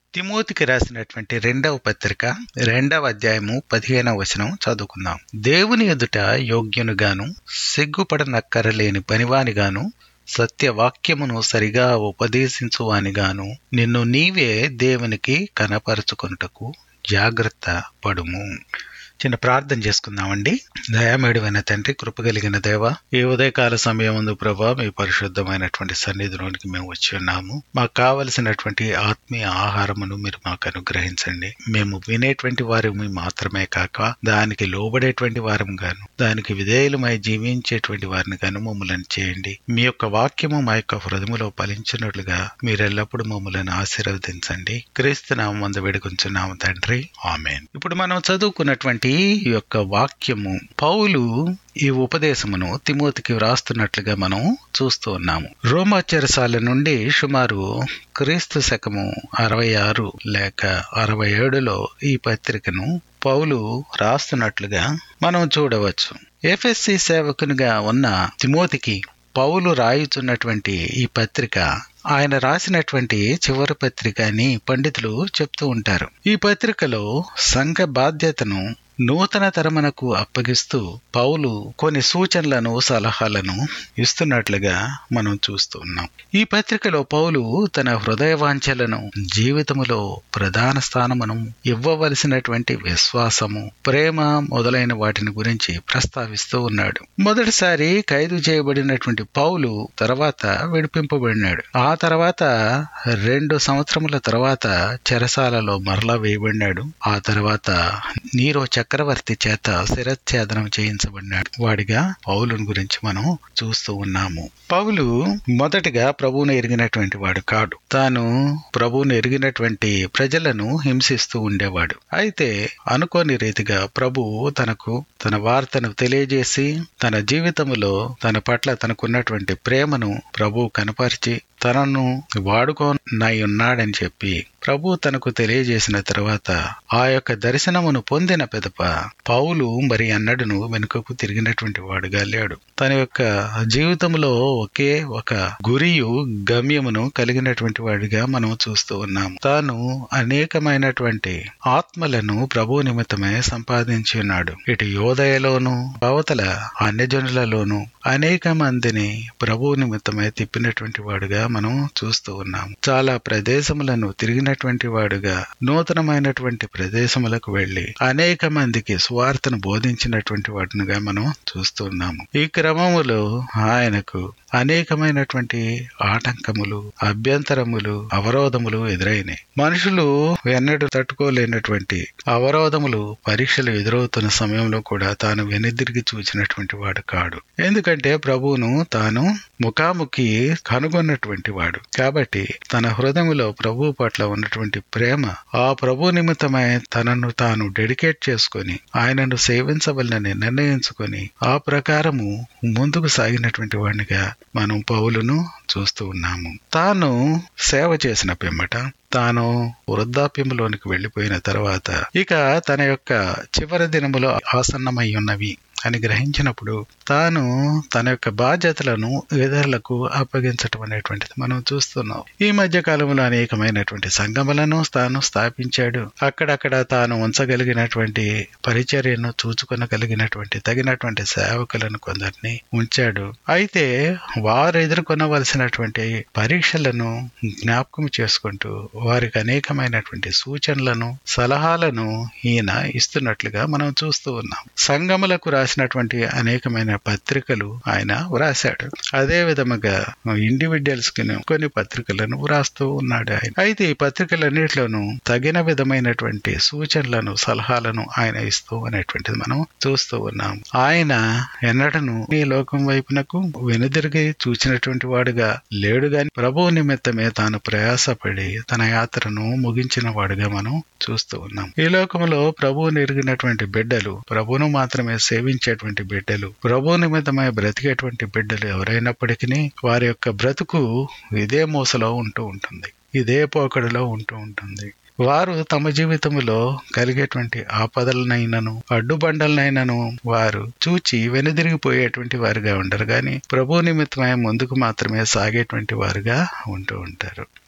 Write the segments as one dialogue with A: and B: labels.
A: తిమోతికి రాసినటువంటి రెండవ పత్రిక రెండవ అధ్యాయము పదిహేనవ వచనం చదువుకుందాం దేవుని ఎదుట యోగ్యునుగాను సిగ్గుపడనక్కరలేని పనివానిగాను సత్యవాక్యమును సరిగా ఉపదేశించువానిగాను నిన్ను నీవే దేవునికి కనపరుచుకొనుటకు జాగ్రత్త పడుము చిన్న ప్రార్థన చేసుకుందామండి దయామేడువైన తండ్రి కృప కలిగిన దేవ ఈ ఉదయకాల సమయం ముందు ప్రభా మీ పరిశుద్ధమైనటువంటి సన్నిధిలోనికి మేము వచ్చి ఉన్నాము మాకు కావలసినటువంటి ఆత్మీయ ఆహారమును మీరు మాకు అనుగ్రహించండి మేము వినేటువంటి వారిని మాత్రమే కాక దానికి లోబడేటువంటి వారం గాను దానికి విధేయులమై జీవించేటువంటి వారిని గాను మమ్మల్ని చేయండి మీ యొక్క వాక్యము మా యొక్క హృదయములో ఫలించినట్లుగా మీరెల్లప్పుడూ మమ్మల్ని ఆశీర్వదించండి క్రీస్తు నామం మందు వేడుకొంచున్నాము తండ్రి ఆమెన్ ఇప్పుడు మనం చదువుకున్నటువంటి ఈ యొక్క వాక్యము పౌలు ఈ ఉపదేశమును తిమోతికి వ్రాస్తున్నట్లుగా మనం చూస్తూ ఉన్నాము రోమా చెరసాల నుండి సుమారు క్రీస్తు శకము అరవై ఆరు లేక అరవై ఏడులో ఈ పత్రికను పౌలు రాస్తున్నట్లుగా మనం చూడవచ్చు ఎఫ్ఎస్సి సేవకునిగా ఉన్న తిమోతికి పౌలు రాయుచున్నటువంటి ఈ పత్రిక ఆయన రాసినటువంటి చివరి పత్రిక అని పండితులు చెప్తూ ఉంటారు ఈ పత్రికలో సంఘ బాధ్యతను నూతన తరమునకు అప్పగిస్తూ పౌలు కొన్ని సూచనలను సలహాలను ఇస్తున్నట్లుగా మనం చూస్తూ ఉన్నాం ఈ పత్రికలో పౌలు తన హృదయ వాంఛలను జీవితములో ప్రధాన స్థానమును ఇవ్వవలసినటువంటి విశ్వాసము ప్రేమ మొదలైన వాటిని గురించి ప్రస్తావిస్తూ ఉన్నాడు మొదటిసారి ఖైదు చేయబడినటువంటి పౌలు తర్వాత విడిపింపబడినాడు ఆ తర్వాత రెండు సంవత్సరముల తర్వాత చెరసాలలో మరలా వేయబడినాడు ఆ తర్వాత నీరో చక్రవర్తి చేత శిరచ్ఛేదనం చేయించబడినాడు వాడిగా పౌలుని గురించి మనం చూస్తూ ఉన్నాము పౌలు మొదటిగా ప్రభువును ఎరిగినటువంటి వాడు కాడు తాను ప్రభువును ఎరిగినటువంటి ప్రజలను హింసిస్తూ ఉండేవాడు అయితే అనుకోని రీతిగా ప్రభు తనకు తన వార్తను తెలియజేసి తన జీవితములో తన పట్ల తనకున్నటువంటి ప్రేమను ప్రభు కనపరిచి తనను వాడుకోనై ఉన్నాడని చెప్పి ప్రభు తనకు తెలియజేసిన తర్వాత ఆ యొక్క దర్శనమును పొందిన పెదప పౌలు మరి అన్నడును వెనుకకు తిరిగినటువంటి వాడుగా లేడు తన యొక్క జీవితంలో ఒకే ఒక గురియు గమ్యమును కలిగినటువంటి వాడిగా మనం చూస్తూ ఉన్నాము తాను అనేకమైనటువంటి ఆత్మలను ప్రభు నిమిత్తమే సంపాదించి ఉన్నాడు ఇటు యోదయలోను అవతల అన్యజనులలోను అనేక మందిని ప్రభు నిమిత్తమే తిప్పినటువంటి వాడుగా మనం చూస్తూ ఉన్నాము చాలా ప్రదేశములను తిరిగినటువంటి వాడుగా నూతనమైనటువంటి ప్రదేశములకు వెళ్లి అనేక మందికి స్వార్థను బోధించినటువంటి వాటినిగా మనం చూస్తూ ఉన్నాము ఈ క్రమములో ఆయనకు అనేకమైనటువంటి ఆటంకములు అభ్యంతరములు అవరోధములు ఎదురైనాయి మనుషులు ఎన్నడూ తట్టుకోలేనటువంటి అవరోధములు పరీక్షలు ఎదురవుతున్న సమయంలో కూడా తాను వెనుదిరిగి చూచినటువంటి వాడు కాడు ఎందుకంటే ప్రభువును తాను ముఖాముఖి కనుగొన్నటువంటి వాడు కాబట్టి తన హృదయములో ప్రభు పట్ల ఉన్నటువంటి ప్రేమ ఆ ప్రభు నిమిత్తమై తనను తాను డెడికేట్ చేసుకొని ఆయనను సేవించవలనని నిర్ణయించుకొని ఆ ప్రకారము ముందుకు సాగినటువంటి వాడినిగా మనం పౌలును చూస్తూ ఉన్నాము తాను సేవ చేసిన పిమ్మట తాను వృద్ధాప్యంలోనికి వెళ్లిపోయిన తర్వాత ఇక తన యొక్క చివరి దినములో ఆసన్నమై ఉన్నవి అని గ్రహించినప్పుడు తాను తన యొక్క బాధ్యతలను ఇతరులకు అప్పగించటం అనేటువంటిది మనం చూస్తున్నాం ఈ మధ్య కాలంలో అనేకమైనటువంటి సంగములను తాను స్థాపించాడు అక్కడక్కడ తాను ఉంచగలిగినటువంటి పరిచర్యను చూచుకొనగలిగినటువంటి తగినటువంటి సేవకులను కొందరిని ఉంచాడు అయితే వారు ఎదుర్కొనవలసినటువంటి పరీక్షలను జ్ఞాపకం చేసుకుంటూ వారికి అనేకమైనటువంటి సూచనలను సలహాలను ఈయన ఇస్తున్నట్లుగా మనం చూస్తూ ఉన్నాం సంగములకు రాసినటువంటి అనేకమైన పత్రికలు ఆయన వ్రాశాడు అదే విధముగా ఇండివిజువల్స్ కి కొన్ని పత్రికలను వ్రాస్తూ ఉన్నాడు ఆయన అయితే ఈ పత్రికలన్నిటిలోనూ తగిన విధమైనటువంటి సూచనలను సలహాలను ఆయన ఇస్తూ అనేటువంటిది మనం చూస్తూ ఉన్నాం ఆయన ఎన్నడను ఈ లోకం వైపునకు వెనుదిరిగి చూచినటువంటి వాడుగా లేడు గాని ప్రభువు నిమిత్తమే తాను ప్రయాసపడి తన యాత్రను ముగించిన వాడుగా మనం చూస్తూ ఉన్నాం ఈ లోకంలో ప్రభువు ఎరిగినటువంటి బిడ్డలు ప్రభువును మాత్రమే సేవించేటువంటి బిడ్డలు ప్రభు నిమిత్తమై బ్రతికేటువంటి బిడ్డలు ఎవరైనప్పటికీ వారి యొక్క బ్రతుకు ఇదే మూసలో ఉంటూ ఉంటుంది ఇదే పోకడలో ఉంటూ ఉంటుంది వారు తమ జీవితంలో కలిగేటువంటి ఆపదలనైనను అడ్డుబండలనైనను వారు చూచి వెనుదిరిగిపోయేటువంటి వారుగా ఉండరు గాని ప్రభు నిమిత్తమై ముందుకు మాత్రమే సాగేటువంటి వారుగా ఉంటూ ఉంటారు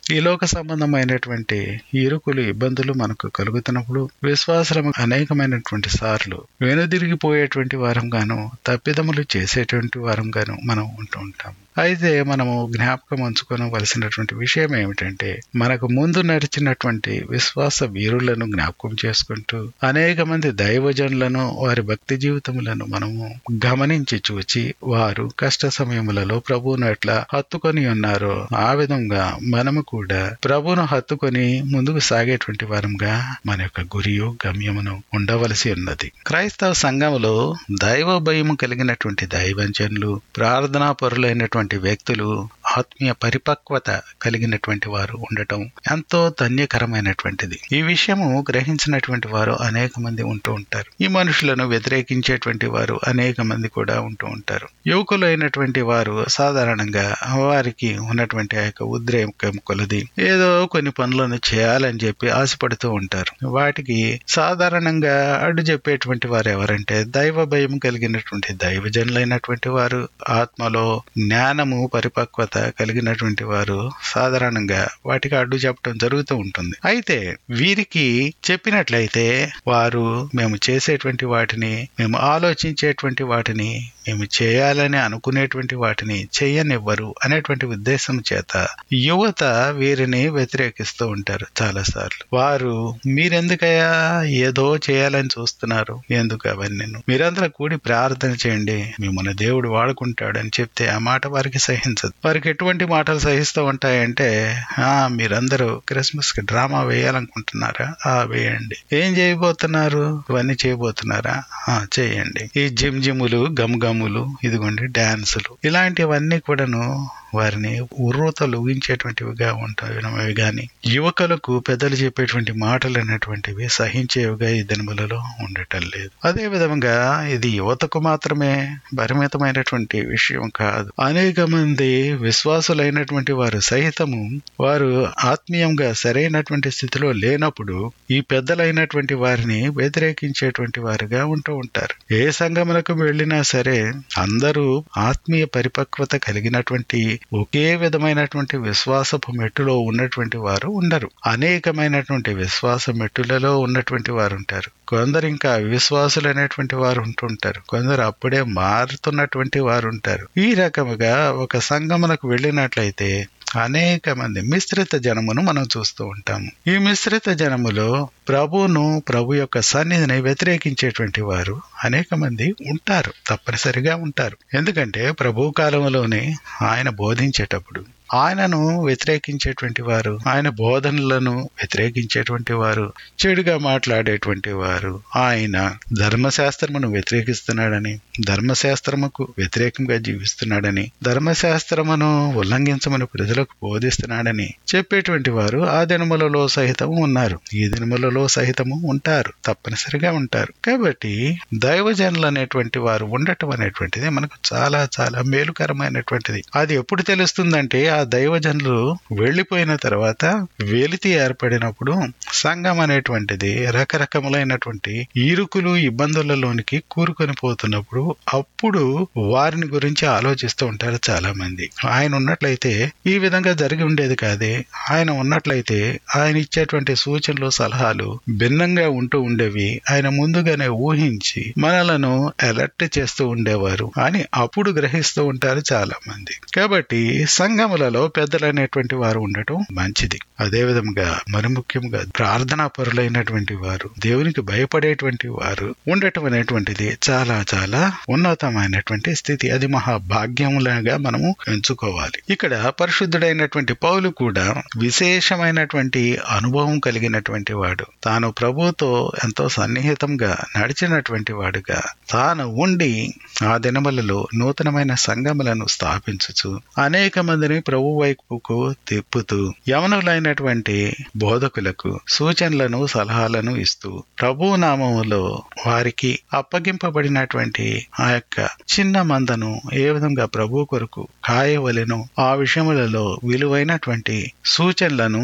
A: ఈ లోక సంబంధమైనటువంటి ఇరుకులు ఇబ్బందులు మనకు కలుగుతున్నప్పుడు విశ్వాసులకు అనేకమైనటువంటి సార్లు వెనుదిరిగిపోయేటువంటి వారంగాను తప్పిదములు చేసేటువంటి వారంగాను మనం ఉంటూ ఉంటాము అయితే మనము జ్ఞాపకం ఉంచుకోవలసినటువంటి విషయం ఏమిటంటే మనకు ముందు నడిచినటువంటి విశ్వాస వీరులను జ్ఞాపకం చేసుకుంటూ అనేక మంది దైవజనులను వారి భక్తి జీవితములను మనము గమనించి చూచి వారు కష్ట సమయములలో ప్రభువును ఎట్లా హత్తుకొని ఉన్నారో ఆ విధంగా మనము కూడా ప్రభువును హత్తుకొని ముందుకు సాగేటువంటి వారంగా మన యొక్క గురియు గమ్యమును ఉండవలసి ఉన్నది క్రైస్తవ సంఘములో దైవ భయము కలిగినటువంటి దైవజనులు ప్రార్థనా పరులైనటువంటి వ్యక్తులు ఆత్మీయ పరిపక్వత కలిగినటువంటి వారు ఉండటం ఎంతో ధన్యకరమైనటువంటిది ఈ విషయము గ్రహించినటువంటి వారు అనేక మంది ఉంటూ ఉంటారు ఈ మనుషులను వ్యతిరేకించేటువంటి వారు అనేక మంది కూడా ఉంటూ ఉంటారు యువకులు అయినటువంటి వారు సాధారణంగా వారికి ఉన్నటువంటి ఆ యొక్క ఉద్రేకం కొలది ఏదో కొన్ని పనులను చేయాలని చెప్పి ఆశపడుతూ ఉంటారు వాటికి సాధారణంగా అడ్డు చెప్పేటువంటి వారు ఎవరంటే దైవ భయం కలిగినటువంటి దైవజనులైనటువంటి వారు ఆత్మలో జ్ఞానము పరిపక్వత కలిగినటువంటి వారు సాధారణంగా వాటికి అడ్డు చెప్పడం జరుగుతూ ఉంటుంది అయితే వీరికి చెప్పినట్లయితే వారు మేము చేసేటువంటి వాటిని మేము ఆలోచించేటువంటి వాటిని మేము చేయాలని అనుకునేటువంటి వాటిని చేయనివ్వరు అనేటువంటి ఉద్దేశం చేత యువత వీరిని వ్యతిరేకిస్తూ ఉంటారు చాలా సార్లు వారు మీరెందుకయ్యా ఏదో చేయాలని చూస్తున్నారు ఎందుకు అవన్నీ మీరందరూ కూడి ప్రార్థన చేయండి మిమ్మల్ని దేవుడు వాడుకుంటాడు అని చెప్తే ఆ మాట వారికి సహించదు వారికి ఎటువంటి మాటలు సహిస్తూ ఉంటాయంటే ఆ మీరందరూ క్రిస్మస్ కి డ్రామా వేయాలనుకుంటున్నారా ఆ వేయండి ఏం చేయబోతున్నారు ఇవన్నీ చేయబోతున్నారా ఆ చేయండి ఈ జిమ్ జిమ్ములు గమ్ గమ్ములు ఇదిగోండి డాన్సులు ఇలాంటివన్నీ కూడాను వారిని ఉర్రూతలు ఊహించేటువంటివిగా ఉంటాయి గాని యువకులకు పెద్దలు చెప్పేటువంటి మాటలు అనేటువంటివి సహించేవిగా ఈ దినములలో ఉండటం లేదు అదే విధంగా ఇది యువతకు మాత్రమే పరిమితమైనటువంటి విషయం కాదు అనేక మంది విశ్వాసులైనటువంటి వారు సహితము వారు ఆత్మీయంగా సరైనటువంటి స్థితిలో లేనప్పుడు ఈ పెద్దలైనటువంటి వారిని వ్యతిరేకించేటువంటి వారుగా ఉంటూ ఉంటారు ఏ సంఘములకు వెళ్ళినా సరే అందరూ ఆత్మీయ పరిపక్వత కలిగినటువంటి ఒకే విధమైనటువంటి విశ్వాసపు మెట్టులో ఉన్నటువంటి వారు ఉండరు అనేకమైనటువంటి విశ్వాస మెట్టులలో ఉన్నటువంటి వారు ఉంటారు కొందరు ఇంకా విశ్వాసులు అనేటువంటి వారు ఉంటుంటారు కొందరు అప్పుడే మారుతున్నటువంటి వారు ఉంటారు ఈ రకముగా ఒక సంఘమునకు వెళ్ళినట్లయితే అనేక మంది మిశ్రిత జనమును మనం చూస్తూ ఉంటాము ఈ మిశ్రిత జనములో ప్రభువును ప్రభు యొక్క సన్నిధిని వ్యతిరేకించేటువంటి వారు అనేక మంది ఉంటారు తప్పనిసరిగా ఉంటారు ఎందుకంటే ప్రభు కాలంలోనే ఆయన బోధించేటప్పుడు ఆయనను వ్యతిరేకించేటువంటి వారు ఆయన బోధనలను వ్యతిరేకించేటువంటి వారు చెడుగా మాట్లాడేటువంటి వారు ఆయన ధర్మశాస్త్రమును వ్యతిరేకిస్తున్నాడని ధర్మశాస్త్రముకు వ్యతిరేకంగా జీవిస్తున్నాడని ధర్మశాస్త్రమును ఉల్లంఘించమని ప్రజలకు బోధిస్తున్నాడని చెప్పేటువంటి వారు ఆ దినములలో సహితము ఉన్నారు ఈ దినములలో సహితము ఉంటారు తప్పనిసరిగా ఉంటారు కాబట్టి దైవజనులు అనేటువంటి వారు ఉండటం అనేటువంటిది మనకు చాలా చాలా మేలుకరమైనటువంటిది అది ఎప్పుడు తెలుస్తుందంటే ఆ దైవజనులు వెళ్లిపోయిన తర్వాత వెలితి ఏర్పడినప్పుడు సంఘం అనేటువంటిది రకరకములైనటువంటి ఇరుకులు ఇబ్బందులలోనికి కూరుకొని పోతున్నప్పుడు అప్పుడు వారిని గురించి ఆలోచిస్తూ ఉంటారు చాలా మంది ఆయన ఉన్నట్లయితే ఈ విధంగా జరిగి ఉండేది కాదే ఆయన ఉన్నట్లయితే ఆయన ఇచ్చేటువంటి సూచనలు సలహాలు భిన్నంగా ఉంటూ ఉండేవి ఆయన ముందుగానే ఊహించి మనలను అలర్ట్ చేస్తూ ఉండేవారు అని అప్పుడు గ్రహిస్తూ ఉంటారు చాలా మంది కాబట్టి సంఘములలో పెద్దలైనటువంటి వారు ఉండటం మంచిది అదే విధంగా మరి ముఖ్యంగా ప్రార్థనా పరులైనటువంటి వారు దేవునికి భయపడేటువంటి వారు ఉండటం అనేటువంటిది చాలా చాలా ఉన్నతమైనటువంటి స్థితి అది మహాభాగ్యములుగా మనము ఎంచుకోవాలి ఇక్కడ పరిశుద్ధుడైనటువంటి పౌలు కూడా విశేషమైనటువంటి అనుభవం కలిగినటువంటి వాడు తాను ప్రభుతో ఎంతో సన్నిహితంగా నడిచినటువంటి వాడుగా తాను ఉండి ఆ దినములలో నూతనమైన సంఘములను స్థాపించుచు అనేక మందిని ప్రభు వైపుకు తిప్పుతూ యవనులైనటువంటి బోధకులకు సూచనలను సలహాలను ఇస్తూ ప్రభు నామములో వారికి అప్పగింపబడినటువంటి ఆ యొక్క చిన్న మందను ఏ విధంగా ప్రభు కొరకు కాయవలెను ఆ విషయములలో విలువైనటువంటి సూచనలను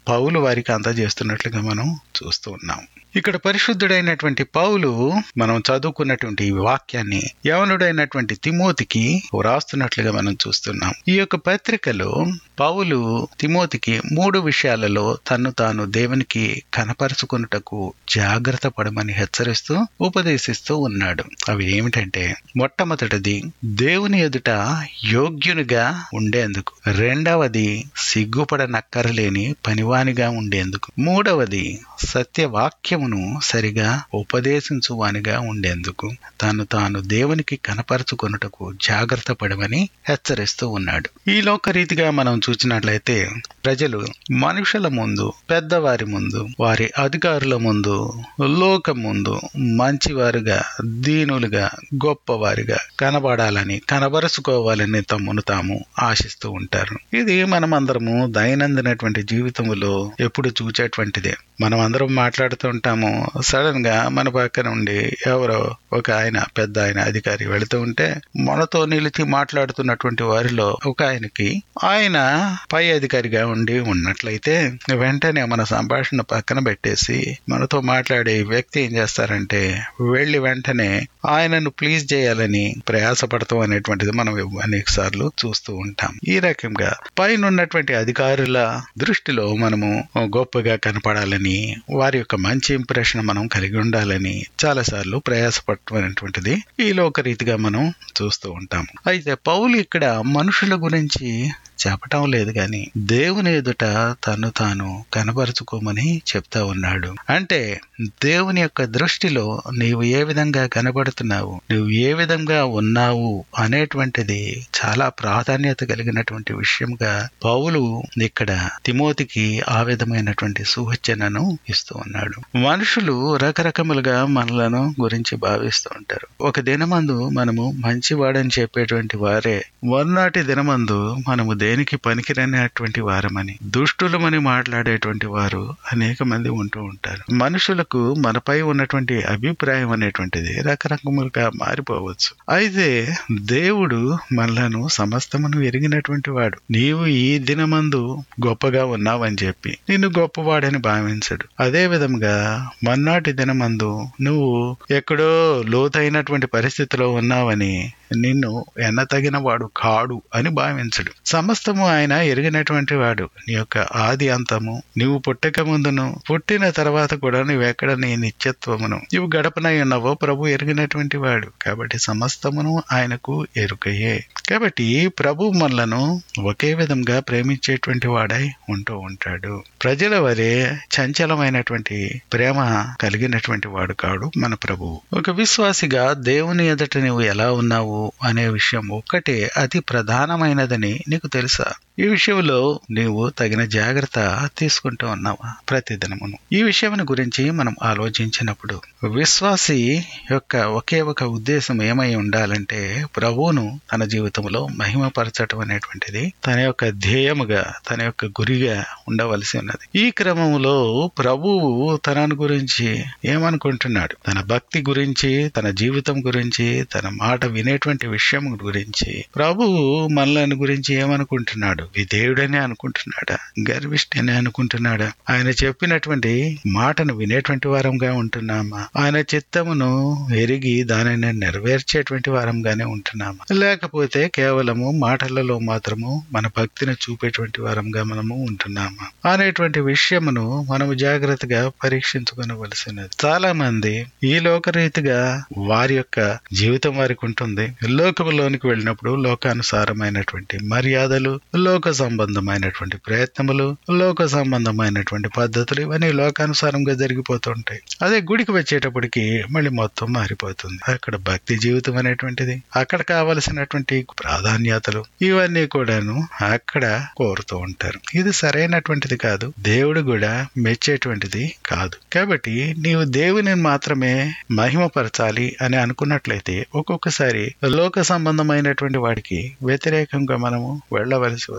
A: పౌలు వారికి అందజేస్తున్నట్లుగా మనం చూస్తూ ఉన్నాం ఇక్కడ పరిశుద్ధుడైనటువంటి పౌలు మనం చదువుకున్నటువంటి ఈ వాక్యాన్ని యవనుడైనటువంటి తిమోతికి వ్రాస్తున్నట్లుగా మనం చూస్తున్నాం ఈ యొక్క పత్రికలో పౌలు తిమోతికి మూడు విషయాలలో తన్ను తాను దేవునికి కనపరుచుకున్నటకు జాగ్రత్త పడమని హెచ్చరిస్తూ ఉపదేశిస్తూ ఉన్నాడు అవి ఏమిటంటే మొట్టమొదటిది దేవుని ఎదుట యోగ్యునిగా ఉండేందుకు రెండవది సిగ్గుపడనక్కరలేని పనివానిగా ఉండేందుకు మూడవది సత్యవాక్యమును సరిగా ఉపదేశించువానిగా ఉండేందుకు తాను తాను దేవునికి కనపరుచుకొనుటకు జాగ్రత్త పడమని హెచ్చరిస్తూ ఉన్నాడు ఈ లోక రీతిగా మనం చూసినట్లయితే ప్రజలు మనుషుల ముందు పెద్దవారి ముందు వారి అధికారుల ముందు లోకం ముందు మంచివారుగా దీనులుగా గొప్పవారిగా కనబడాలని కనబరుచుకోవాలని తమ్మును తాము ఆశిస్తూ ఉంటారు ఇది మనమందరము దైనందినటువంటి జీవితంలో ఎప్పుడు చూచేటువంటిదే మనం అందరం మాట్లాడుతూ ఉంటాము సడన్ గా మన పక్క నుండి ఎవరో ఒక ఆయన పెద్ద ఆయన అధికారి వెళుతూ ఉంటే మనతో నిలిచి మాట్లాడుతున్నటువంటి వారిలో ఒక ఆయనకి ఆయన పై అధికారిగా ఉండి ఉన్నట్లయితే వెంటనే మన సంభాషణ పక్కన పెట్టేసి మనతో మాట్లాడే వ్యక్తి ఏం చేస్తారంటే వెళ్లి వెంటనే ఆయనను ప్లీజ్ చేయాలని ప్రయాసపడతాం అనేటువంటిది మనం అనేక సార్లు చూస్తూ ఉంటాం ఈ రకంగా పైన ఉన్నటువంటి అధికారుల దృష్టిలో మనము గొప్పగా కనపడాలని వారి యొక్క మంచి ఇంప్రెషన్ మనం కలిగి ఉండాలని చాలా సార్లు ప్రయాసపడటం అనేటువంటిది ఈ లోక రీతిగా మనం చూస్తూ ఉంటాం అయితే పౌలు ఇక్కడ మనుషుల గురించి చెప్పటం లేదు గాని దేవుని ఎదుట తను తాను కనపరుచుకోమని చెప్తా ఉన్నాడు అంటే దేవుని యొక్క దృష్టిలో నీవు ఏ విధంగా కనబడుతున్నావు నువ్వు ఏ విధంగా ఉన్నావు అనేటువంటిది చాలా ప్రాధాన్యత కలిగినటువంటి విషయంగా పౌలు ఇక్కడ తిమోతికి ఆ విధమైనటువంటి సూచనను ఇస్తూ ఉన్నాడు మనుషులు రకరకములుగా మనలను గురించి భావిస్తూ ఉంటారు ఒక దినమందు మనము మంచివాడని చెప్పేటువంటి వారే మొన్నటి దినమందు మనము దేనికి పనికిరనేటువంటి వారమని దుష్టులమని మాట్లాడేటువంటి వారు అనేక మంది ఉంటూ ఉంటారు మనుషులకు మనపై ఉన్నటువంటి అభిప్రాయం అనేటువంటిది రకరకములుగా మారిపోవచ్చు అయితే దేవుడు మనలను సమస్తమును ఎరిగినటువంటి వాడు నీవు ఈ దినమందు గొప్పగా ఉన్నావని చెప్పి నిన్ను గొప్పవాడని భావించడు అదే విధంగా మన్నాటి దినమందు నువ్వు ఎక్కడో లోతైనటువంటి పరిస్థితిలో ఉన్నావని నిన్ను ఎన్నతగిన వాడు కాడు అని భావించడు సమస్తము ఆయన ఎరిగినటువంటి వాడు నీ యొక్క ఆది అంతము నీవు పుట్టక ముందును పుట్టిన తర్వాత కూడా నువ్వెక్కడ నీ నిత్యత్వమును నీవు గడపనై ఉన్నావో ప్రభు ఎరిగినటువంటి వాడు కాబట్టి సమస్తమును ఆయనకు ఎరుకయే కాబట్టి ప్రభు మనలను ఒకే విధంగా ప్రేమించేటువంటి వాడై ఉంటూ ఉంటాడు ప్రజల వరే చంచలమైనటువంటి ప్రేమ కలిగినటువంటి వాడు కాడు మన ప్రభు ఒక విశ్వాసిగా దేవుని ఎదుట నువ్వు ఎలా ఉన్నావు అనే విషయం ఒక్కటే అతి ప్రధానమైనదని నీకు తెలుసా ఈ విషయంలో నీవు తగిన జాగ్రత్త తీసుకుంటూ ఉన్నావా ప్రతిదినమును ఈ విషయం గురించి మనం ఆలోచించినప్పుడు విశ్వాసి యొక్క ఒకే ఒక ఉద్దేశం ఏమై ఉండాలంటే ప్రభువును తన జీవితంలో మహిమపరచటం అనేటువంటిది తన యొక్క ధ్యేయముగా తన యొక్క గురిగా ఉండవలసి ఉన్నది ఈ క్రమంలో ప్రభువు తనను గురించి ఏమనుకుంటున్నాడు తన భక్తి గురించి తన జీవితం గురించి తన మాట వినేటువంటి విషయం గురించి ప్రభువు మనలను గురించి ఏమనుకుంటున్నాడు విధేయుడని అనుకుంటున్నాడా గర్విష్ఠని అనుకుంటున్నాడా ఆయన చెప్పినటువంటి మాటను వినేటువంటి వారంగా ఉంటున్నామా ఆయన చిత్తమును ఎరిగి దానిని నెరవేర్చేటువంటి వారంగానే ఉంటున్నామా లేకపోతే కేవలము మాటలలో మాత్రము మన భక్తిని చూపేటువంటి వారంగా మనము ఉంటున్నామా అనేటువంటి విషయమును మనము జాగ్రత్తగా పరీక్షించుకోవలసినది చాలా మంది ఈ లోకరీతిగా వారి యొక్క జీవితం వారికి ఉంటుంది లోకములోనికి వెళ్ళినప్పుడు లోకానుసారమైనటువంటి మర్యాదలు లోక సంబంధమైనటువంటి ప్రయత్నములు లోక సంబంధమైనటువంటి పద్ధతులు ఇవన్నీ లోకానుసారంగా జరిగిపోతుంటాయి అదే గుడికి వచ్చేటప్పటికి మళ్ళీ మొత్తం మారిపోతుంది అక్కడ భక్తి జీవితం అనేటువంటిది అక్కడ కావలసినటువంటి ప్రాధాన్యతలు ఇవన్నీ కూడాను అక్కడ కోరుతూ ఉంటారు ఇది సరైనటువంటిది కాదు దేవుడు కూడా మెచ్చేటువంటిది కాదు కాబట్టి నీవు దేవుని మాత్రమే మహిమపరచాలి అని అనుకున్నట్లయితే ఒక్కొక్కసారి లోక సంబంధమైనటువంటి వాడికి వ్యతిరేకంగా మనము వెళ్ళవలసి వస్తుంది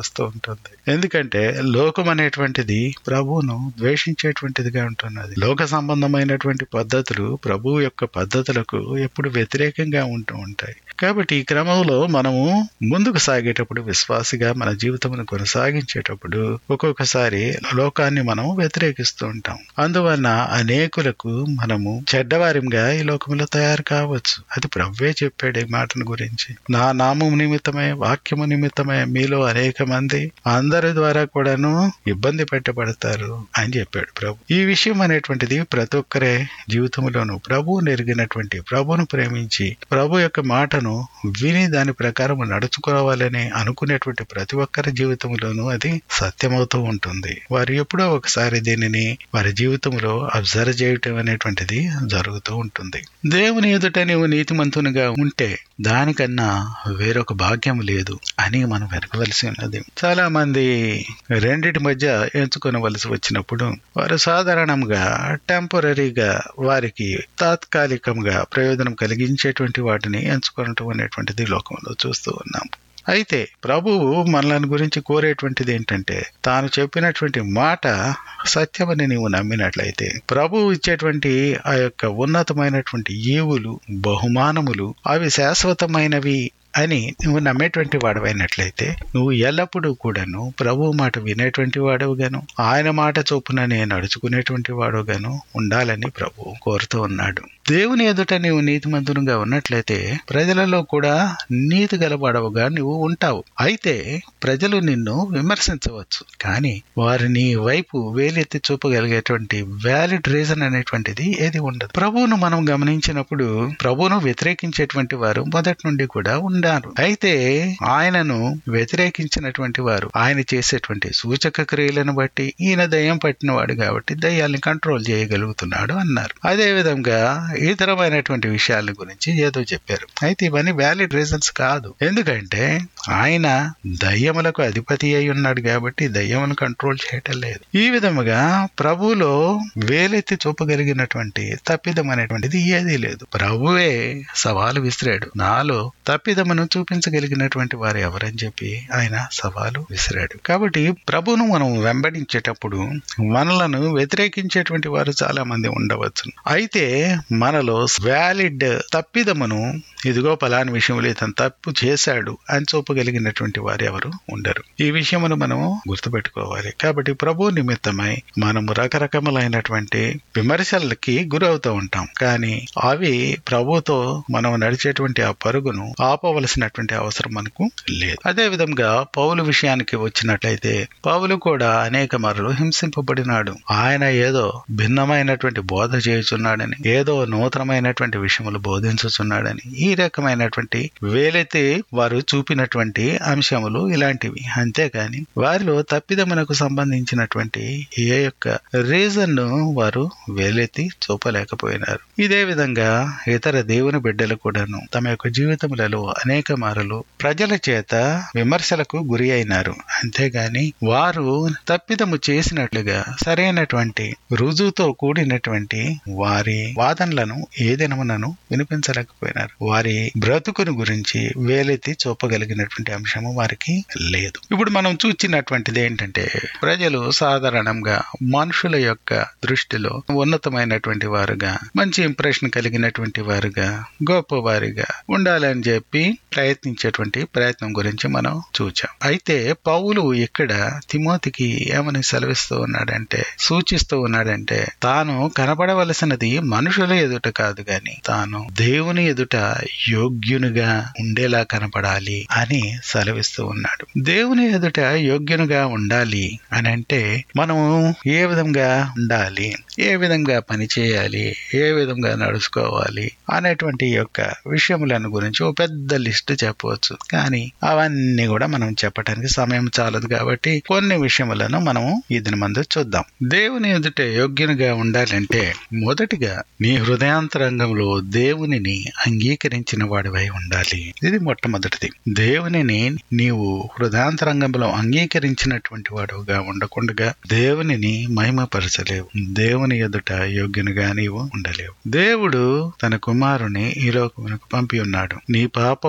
A: వస్తూ ఉంటుంది ఎందుకంటే లోకం అనేటువంటిది ప్రభువును ద్వేషించేటువంటిదిగా ఉంటున్నది లోక సంబంధమైనటువంటి పద్ధతులు ప్రభువు యొక్క పద్ధతులకు ఎప్పుడు వ్యతిరేకంగా ఉంటూ ఉంటాయి కాబట్టి ఈ క్రమంలో మనము ముందుకు సాగేటప్పుడు విశ్వాసిగా మన జీవితమును కొనసాగించేటప్పుడు ఒక్కొక్కసారి లోకాన్ని మనం వ్యతిరేకిస్తూ ఉంటాం అందువలన అనేకులకు మనము చెడ్డవారిగా ఈ లోకంలో తయారు కావచ్చు అది ప్రవ్వే చెప్పాడు ఈ మాటను గురించి నా నామం నిమిత్తమే వాక్యము నిమిత్తమే మీలో అనేక మంది అందరి ద్వారా కూడాను ఇబ్బంది పెట్టబడతారు అని చెప్పాడు ప్రభు ఈ విషయం అనేటువంటిది ప్రతి ఒక్కరే జీవితంలోను ప్రభు నెరిగినటువంటి ప్రభును ప్రేమించి ప్రభు యొక్క మాటను విని దాని ప్రకారం నడుచుకోవాలని అనుకునేటువంటి ప్రతి ఒక్కరి జీవితంలోనూ అది సత్యమవుతూ ఉంటుంది వారు ఎప్పుడో ఒకసారి దీనిని వారి జీవితంలో అబ్జర్వ్ చేయటం అనేటువంటిది జరుగుతూ ఉంటుంది దేవుని ఎదుట నీవు నీతిమంతునిగా ఉంటే దానికన్నా వేరొక భాగ్యం లేదు అని మనం వెనకవలసి ఉన్నది చాలా మంది రెండిటి మధ్య ఎంచుకొనవలసి వచ్చినప్పుడు వారు సాధారణంగా టెంపరీగా వారికి తాత్కాలికంగా ప్రయోజనం కలిగించేటువంటి వాటిని ఎంచుకోవటం అనేటువంటిది లోకంలో చూస్తూ ఉన్నాం అయితే ప్రభువు మనలను గురించి కోరేటువంటిది ఏంటంటే తాను చెప్పినటువంటి మాట సత్యమని నీవు నమ్మినట్లయితే ప్రభువు ఇచ్చేటువంటి ఆ యొక్క ఉన్నతమైనటువంటి ఈవులు బహుమానములు అవి శాశ్వతమైనవి అని నువ్వు నమ్మేటువంటి వాడవైనట్లయితే నువ్వు ఎల్లప్పుడూ కూడాను ప్రభు మాట వినేటువంటి వాడవుగాను ఆయన మాట చొప్పున నేను నడుచుకునేటువంటి వాడుగాను ఉండాలని ప్రభు కోరుతూ ఉన్నాడు దేవుని ఎదుట నీవు నీతిమంతునిగా ఉన్నట్లయితే ప్రజలలో కూడా నీతి గలవాడవుగా నువ్వు ఉంటావు అయితే ప్రజలు నిన్ను విమర్శించవచ్చు కానీ వారి నీ వైపు వేలెత్తి చూపగలిగేటువంటి వ్యాలిడ్ రీజన్ అనేటువంటిది ఏది ఉండదు ప్రభువును మనం గమనించినప్పుడు ప్రభువును వ్యతిరేకించేటువంటి వారు మొదటి నుండి కూడా ఉన్నారు అయితే ఆయనను వ్యతిరేకించినటువంటి వారు ఆయన చేసేటువంటి సూచక క్రియలను బట్టి ఈయన దయ్యం పట్టినవాడు కాబట్టి దయ్యాల్ని కంట్రోల్ చేయగలుగుతున్నాడు అన్నారు అదే విధంగా ఇతరమైనటువంటి విషయాల గురించి ఏదో చెప్పారు అయితే ఇవన్నీ వ్యాలిడ్ రీజన్స్ కాదు ఎందుకంటే ఆయన దయ్యములకు అధిపతి అయి ఉన్నాడు కాబట్టి దయ్యమును కంట్రోల్ చేయటం లేదు ఈ విధముగా ప్రభువులో వేలెత్తి చూపగలిగినటువంటి తప్పిదం అనేటువంటిది ఏదీ లేదు ప్రభువే సవాలు విసిరాడు నాలో తప్పిదమును చూపించగలిగినటువంటి వారు ఎవరని చెప్పి ఆయన సవాలు విసిరాడు కాబట్టి ప్రభువును మనం వెంబడించేటప్పుడు మనలను వ్యతిరేకించేటువంటి వారు చాలా మంది ఉండవచ్చు అయితే మనలో వ్యాలిడ్ తప్పిదమును ఇదిగో పలాని విషయంలో ఇతను తప్పు చేశాడు అని చూపగలిగినటువంటి వారు ఎవరు ఉండరు ఈ విషయమును మనము గుర్తుపెట్టుకోవాలి కాబట్టి ప్రభు నిమిత్తమై మనము రకరకములైనటువంటి విమర్శలకి గురవుతూ ఉంటాం కానీ అవి ప్రభుతో మనం నడిచేటువంటి ఆ పరుగును ఆపవలసినటువంటి అవసరం మనకు లేదు అదే విధంగా పౌలు విషయానికి వచ్చినట్లయితే పౌలు కూడా అనేక మరలు హింసింపబడినాడు ఆయన ఏదో భిన్నమైనటువంటి బోధ చేయుచున్నాడని ఏదో నూతనమైనటువంటి విషయములు బోధించుచున్నాడని ఈ రకమైనటువంటి వేలైతే వారు చూపినటువంటి అంశములు ఇలాంటివి అంతేకాని వారిలో తప్పిదమునకు సంబంధించినటువంటి ఏ యొక్క రీజన్ ను వారు వేలెత్తి చూపలేకపోయినారు ఇదే విధంగా ఇతర దేవుని బిడ్డలు కూడాను తమ యొక్క జీవితములలో అనేక మారులు ప్రజల చేత విమర్శలకు గురి అయినారు అంతేగాని వారు తప్పిదము చేసినట్లుగా సరైనటువంటి రుజువుతో కూడినటువంటి వారి వాదనలను ఏ దినమునను వినిపించలేకపోయినారు వారి బ్రతుకును గురించి వేలెత్తి చూపగలిగినటువంటి అంశము వారికి లేదు ఇప్పుడు మనం చూచినటువంటిది ఏంటంటే ప్రజలు సాధారణంగా మనుషుల యొక్క దృష్టిలో ఉన్నతమైనటువంటి వారుగా మంచి ఇంప్రెషన్ కలిగినటువంటి వారుగా గొప్ప వారిగా ఉండాలని చెప్పి ప్రయత్నించేటువంటి ప్రయత్నం గురించి మనం చూచాం అయితే పౌలు ఇక్కడ తిమోతికి ఏమని సెలవిస్తూ ఉన్నాడంటే సూచిస్తూ ఉన్నాడంటే తాను కనపడవలసినది మనుషుల ఎదుట కాదు గాని తాను దేవుని ఎదుట యోగ్యునిగా ఉండేలా కనపడాలి అని సెలవిస్తూ ఉన్నాడు దేవుని ఎదుట యోగ్యునిగా ఉండాలి అని అంటే మనము ఏ విధంగా ఉండాలి ఏ విధంగా పని చేయాలి ఏ విధంగా నడుచుకోవాలి అనేటువంటి యొక్క విషయములను గురించి ఓ పెద్ద లిస్ట్ చెప్పవచ్చు కానీ అవన్నీ కూడా మనం చెప్పడానికి సమయం చాలదు కాబట్టి కొన్ని విషయములను మనము ఇది మందు చూద్దాం దేవుని ఎదుట యోగ్యునిగా ఉండాలంటే మొదటిగా నీ హృదయాంతరంగంలో దేవునిని అంగీకరించిన వాడివై ఉండాలి ఇది మొట్టమొదటిది దేవునిని నీవు హృదయాంతరంగంలో అంగీకరించినటువంటి వాడుగా ఉండకుండా దేవునిని మహిమపరచలేవు దేవుని ఎదుట యోగ్యునిగా నీవు ఉండలేవు దేవుడు తన కుమారుని ఈ లోకమునకు పంపి ఉన్నాడు నీ పాపం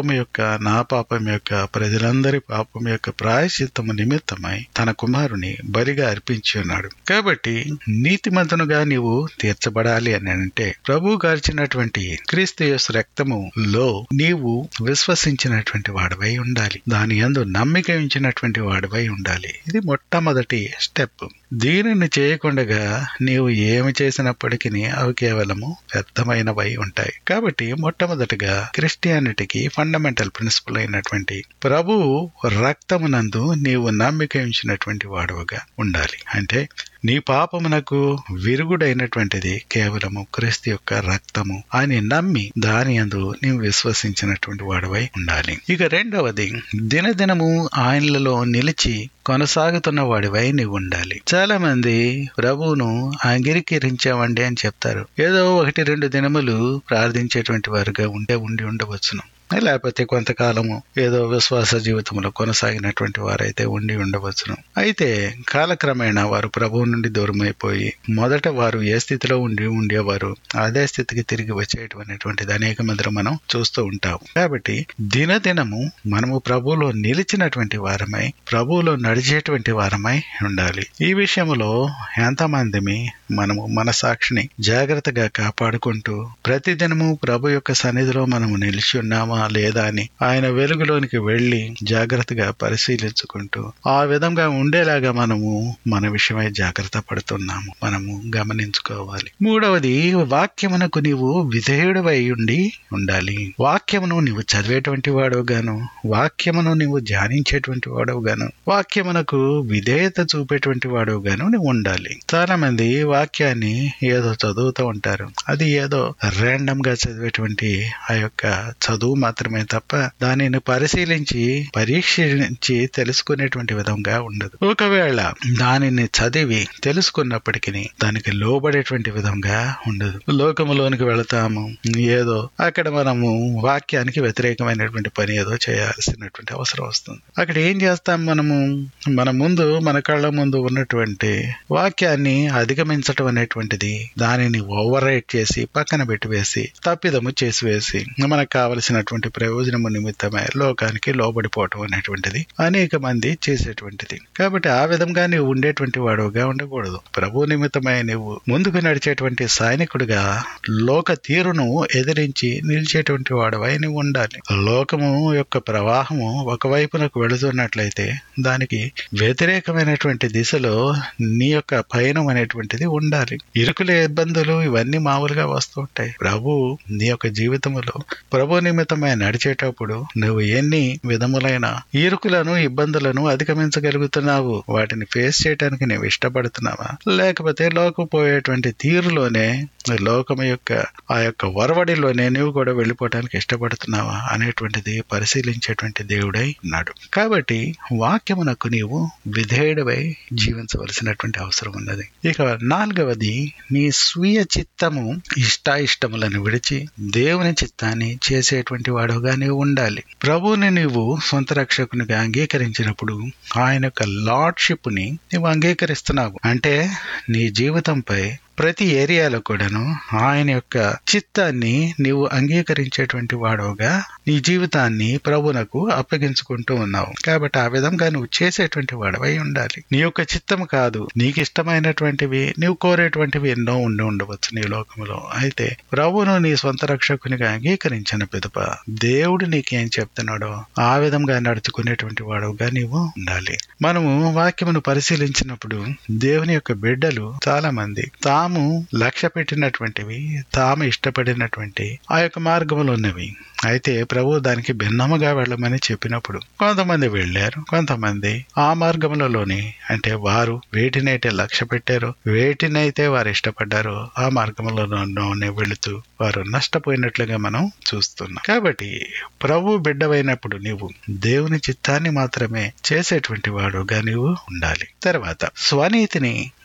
A: యొక్క నా పాపం యొక్క ప్రజలందరి పాపం యొక్క ప్రాయశ్చిత్తము నిమిత్తమై తన కుమారుని బలిగా అర్పించి ఉన్నాడు కాబట్టి నీతిమంతునుగా నీవు తీర్చబడాలి అని అంటే ప్రభు గార్చినటువంటి క్రీస్తు యేసు రక్తములో నీవు విశ్వసించినటువంటి వాడివై ఉండాలి దాని యందు నమ్మిక ఉంచినటువంటి వాడివై ఉండాలి ఇది మొట్టమొదటి స్టెప్ దీనిని చేయకుండా నీవు ఏమి చేసినప్పటికీ అవి కేవలము వ్యర్థమైనవై ఉంటాయి కాబట్టి మొట్టమొదటిగా క్రిస్టియానిటీకి ఫండమెంటల్ ప్రిన్సిపల్ అయినటువంటి ప్రభు రక్తమునందు నీవు నమ్మిక ఉంచినటువంటి వాడువగా ఉండాలి అంటే నీ పాపమునకు విరుగుడైనటువంటిది కేవలము క్రీస్తు యొక్క రక్తము అని నమ్మి దాని అందు నీవు విశ్వసించినటువంటి వాడివై ఉండాలి ఇక రెండవది దినదినము ఆయనలలో నిలిచి కొనసాగుతున్న వాడివై నీవు ఉండాలి చాలా మంది ప్రభువును అంగీకరించామండి అని చెప్తారు ఏదో ఒకటి రెండు దినములు ప్రార్థించేటువంటి వారుగా ఉండే ఉండి ఉండవచ్చును లేకపోతే కొంతకాలము ఏదో విశ్వాస జీవితంలో కొనసాగినటువంటి వారైతే ఉండి ఉండవచ్చును అయితే కాలక్రమేణా వారు ప్రభువు నుండి దూరమైపోయి మొదట వారు ఏ స్థితిలో ఉండి ఉండేవారు అదే స్థితికి తిరిగి వచ్చేటువంటిది అనేక మందిలో మనం చూస్తూ ఉంటాం కాబట్టి దినదినము మనము ప్రభువులో నిలిచినటువంటి వారమై ప్రభువులో నడిచేటువంటి వారమై ఉండాలి ఈ విషయంలో ఎంతమందిమి మనము మన సాక్షిని జాగ్రత్తగా కాపాడుకుంటూ ప్రతిదినము ప్రభు యొక్క సన్నిధిలో మనము నిలిచి ఉన్నామా లేదా అని ఆయన వెలుగులోనికి వెళ్లి జాగ్రత్తగా పరిశీలించుకుంటూ ఆ విధంగా ఉండేలాగా మనము మన విషయమై జాగ్రత్త పడుతున్నాము మనము గమనించుకోవాలి మూడవది వాక్యమునకు నీవు విధేయుడవై ఉండి ఉండాలి వాక్యమును నీవు చదివేటువంటి వాడవుగాను వాక్యమును నీవు ధ్యానించేటువంటి వాడవుగాను వాక్యమునకు విధేయత చూపేటువంటి వాడవుగాను నువ్వు ఉండాలి చాలా మంది వాక్యాన్ని ఏదో చదువుతూ ఉంటారు అది ఏదో ర్యాండమ్ గా చదివేటువంటి ఆ యొక్క చదువు మాత్రమే తప్ప దానిని పరిశీలించి పరీక్షించి తెలుసుకునేటువంటి విధంగా ఉండదు ఒకవేళ దానిని చదివి తెలుసుకున్నప్పటికీ దానికి లోబడేటువంటి విధంగా ఉండదు లోకములోనికి వెళతాము ఏదో అక్కడ మనము వాక్యానికి వ్యతిరేకమైనటువంటి పని ఏదో చేయాల్సినటువంటి అవసరం వస్తుంది అక్కడ ఏం చేస్తాం మనము మన ముందు మన కళ్ళ ముందు ఉన్నటువంటి వాక్యాన్ని అధిగమించటం అనేటువంటిది దానిని ఓవర్ రైట్ చేసి పక్కన పెట్టివేసి తప్పిదము చేసివేసి మనకు కావలసినటువంటి ప్రయోజనము నిమిత్తమే లోకానికి లోబడిపోవటం అనేటువంటిది అనేక మంది చేసేటువంటిది కాబట్టి ఆ విధంగా నీవు ఉండేటువంటి వాడుగా ఉండకూడదు ప్రభు నిమిత్తమై నీవు ముందుకు నడిచేటువంటి సైనికుడిగా లోక తీరును ఎదిరించి నిలిచేటువంటి వాడవై నువ్వు ఉండాలి లోకము యొక్క ప్రవాహము ఒకవైపునకు వెళుతున్నట్లయితే దానికి వ్యతిరేకమైనటువంటి దిశలో నీ యొక్క పయనం అనేటువంటిది ఉండాలి ఇరుకుల ఇబ్బందులు ఇవన్నీ మామూలుగా వస్తూ ఉంటాయి ప్రభు నీ యొక్క జీవితంలో ప్రభు నిమిత్తమై నడిచేటప్పుడు నువ్వు ఎన్ని విధములైన ఇరుకులను ఇబ్బందులను అధిగమించగలుగుతున్నావు వాటిని ఫేస్ చేయడానికి నువ్వు ఇష్టపడుతున్నావా లేకపోతే లోకపోయేటువంటి తీరులోనే లోకం యొక్క ఆ యొక్క వరవడిలోనే నువ్వు కూడా వెళ్ళిపోవడానికి ఇష్టపడుతున్నావా అనేటువంటిది పరిశీలించేటువంటి దేవుడై ఉన్నాడు కాబట్టి వాక్యమునకు నీవు విధేయుడవై జీవించవలసినటువంటి అవసరం ఉన్నది ఇక నాలుగవది నీ స్వీయ చిత్తము ఇష్టాయిష్టములను విడిచి దేవుని చిత్తాన్ని చేసేటువంటి వాడుగా నీవు ఉండాలి ప్రభువుని నీవు సొంత రక్షకునిగా అంగీకరించినప్పుడు ఆయన యొక్క లార్డ్షిప్ ని నీవు అంగీకరిస్తున్నావు అంటే నీ జీవితంపై ప్రతి ఏరియాలో కూడాను ఆయన యొక్క చిత్తాన్ని నీవు అంగీకరించేటువంటి వాడవుగా నీ జీవితాన్ని ప్రభునకు అప్పగించుకుంటూ ఉన్నావు కాబట్టి ఆ విధంగా నువ్వు చేసేటువంటి వాడవై ఉండాలి నీ యొక్క చిత్తం కాదు నీకు ఇష్టమైనటువంటివి నీవు కోరేటువంటివి ఎన్నో ఉండి ఉండవచ్చు నీ లోకంలో అయితే ప్రభువును నీ సొంత రక్షకునిగా అంగీకరించిన పిదప దేవుడు నీకేం చెప్తున్నాడో ఆ విధంగా నడుచుకునేటువంటి వాడవుగా నీవు ఉండాలి మనము వాక్యమును పరిశీలించినప్పుడు దేవుని యొక్క బిడ్డలు చాలా మంది తాము లక్ష్య పెట్టినటువంటివి తాము ఇష్టపడినటువంటి ఆ యొక్క మార్గములు ఉన్నవి అయితే ప్రభు దానికి భిన్నముగా వెళ్ళమని చెప్పినప్పుడు కొంతమంది వెళ్ళారు కొంతమంది ఆ మార్గములలోనే అంటే వారు వేటినైతే లక్ష్య పెట్టారో వేటినైతే వారు ఇష్టపడ్డారో ఆ మార్గములలోనే వెళుతూ వారు నష్టపోయినట్లుగా మనం చూస్తున్నాం కాబట్టి ప్రభు బిడ్డవైనప్పుడు నీవు దేవుని చిత్తాన్ని మాత్రమే చేసేటువంటి వాడుగా నీవు ఉండాలి తర్వాత స్వనీతిని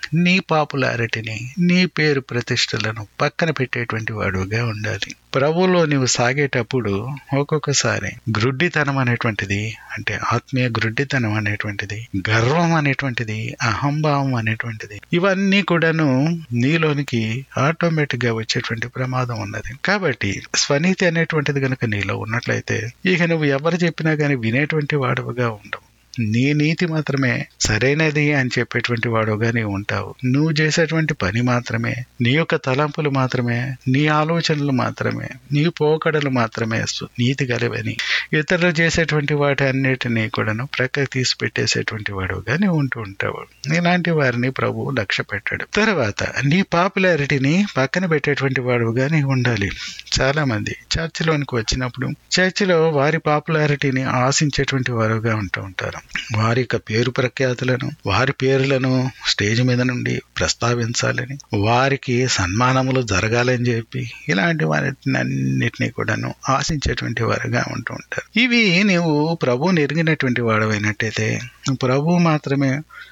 A: నీ పాపులారిటీని నీ పేరు ప్రతిష్టలను పక్కన పెట్టేటువంటి వాడుగా ఉండాలి ప్రభువులో నీవు సాగేటప్పుడు ఒక్కొక్కసారి గ్రుడ్డితనం అనేటువంటిది అంటే ఆత్మీయ గ్రుడ్డితనం అనేటువంటిది గర్వం అనేటువంటిది అహంభావం అనేటువంటిది ఇవన్నీ కూడాను నీలోనికి ఆటోమేటిక్ గా వచ్చేటువంటి ప్రమాదం ఉన్నది కాబట్టి స్వనీతి అనేటువంటిది కనుక నీలో ఉన్నట్లయితే ఇక నువ్వు ఎవరు చెప్పినా కానీ వినేటువంటి వాడుగా ఉండవు నీ నీతి మాత్రమే సరైనది అని చెప్పేటువంటి వాడుగా నీవు ఉంటావు నువ్వు చేసేటువంటి పని మాత్రమే నీ యొక్క తలంపులు మాత్రమే నీ ఆలోచనలు మాత్రమే నీ పోకడలు మాత్రమే సు- నీతి గలవని ఇతరులు చేసేటువంటి వాటి అన్నిటినీ కూడాను ప్రక్కకి తీసి పెట్టేసేటువంటి వాడుగా నీవు ఉంటూ ఉంటావు ఇలాంటి వారిని ప్రభువు లక్ష్య పెట్టాడు తర్వాత నీ పాపులారిటీని పక్కన పెట్టేటువంటి వాడుగా నీవు ఉండాలి చాలా మంది చర్చిలోనికి వచ్చినప్పుడు చర్చిలో వారి పాపులారిటీని ఆశించేటువంటి వారుగా ఉంటూ ఉంటారు వారి యొక్క పేరు ప్రఖ్యాతులను వారి పేర్లను స్టేజ్ మీద నుండి ప్రస్తావించాలని వారికి సన్మానములు జరగాలని చెప్పి ఇలాంటి వాటిని అన్నిటినీ కూడాను ఆశించేటువంటి వారుగా ఉంటూ ఉంటారు ఇవి నీవు ప్రభువుని ఎరిగినటువంటి వాడవైనట్టయితే ప్రభు మాత్రమే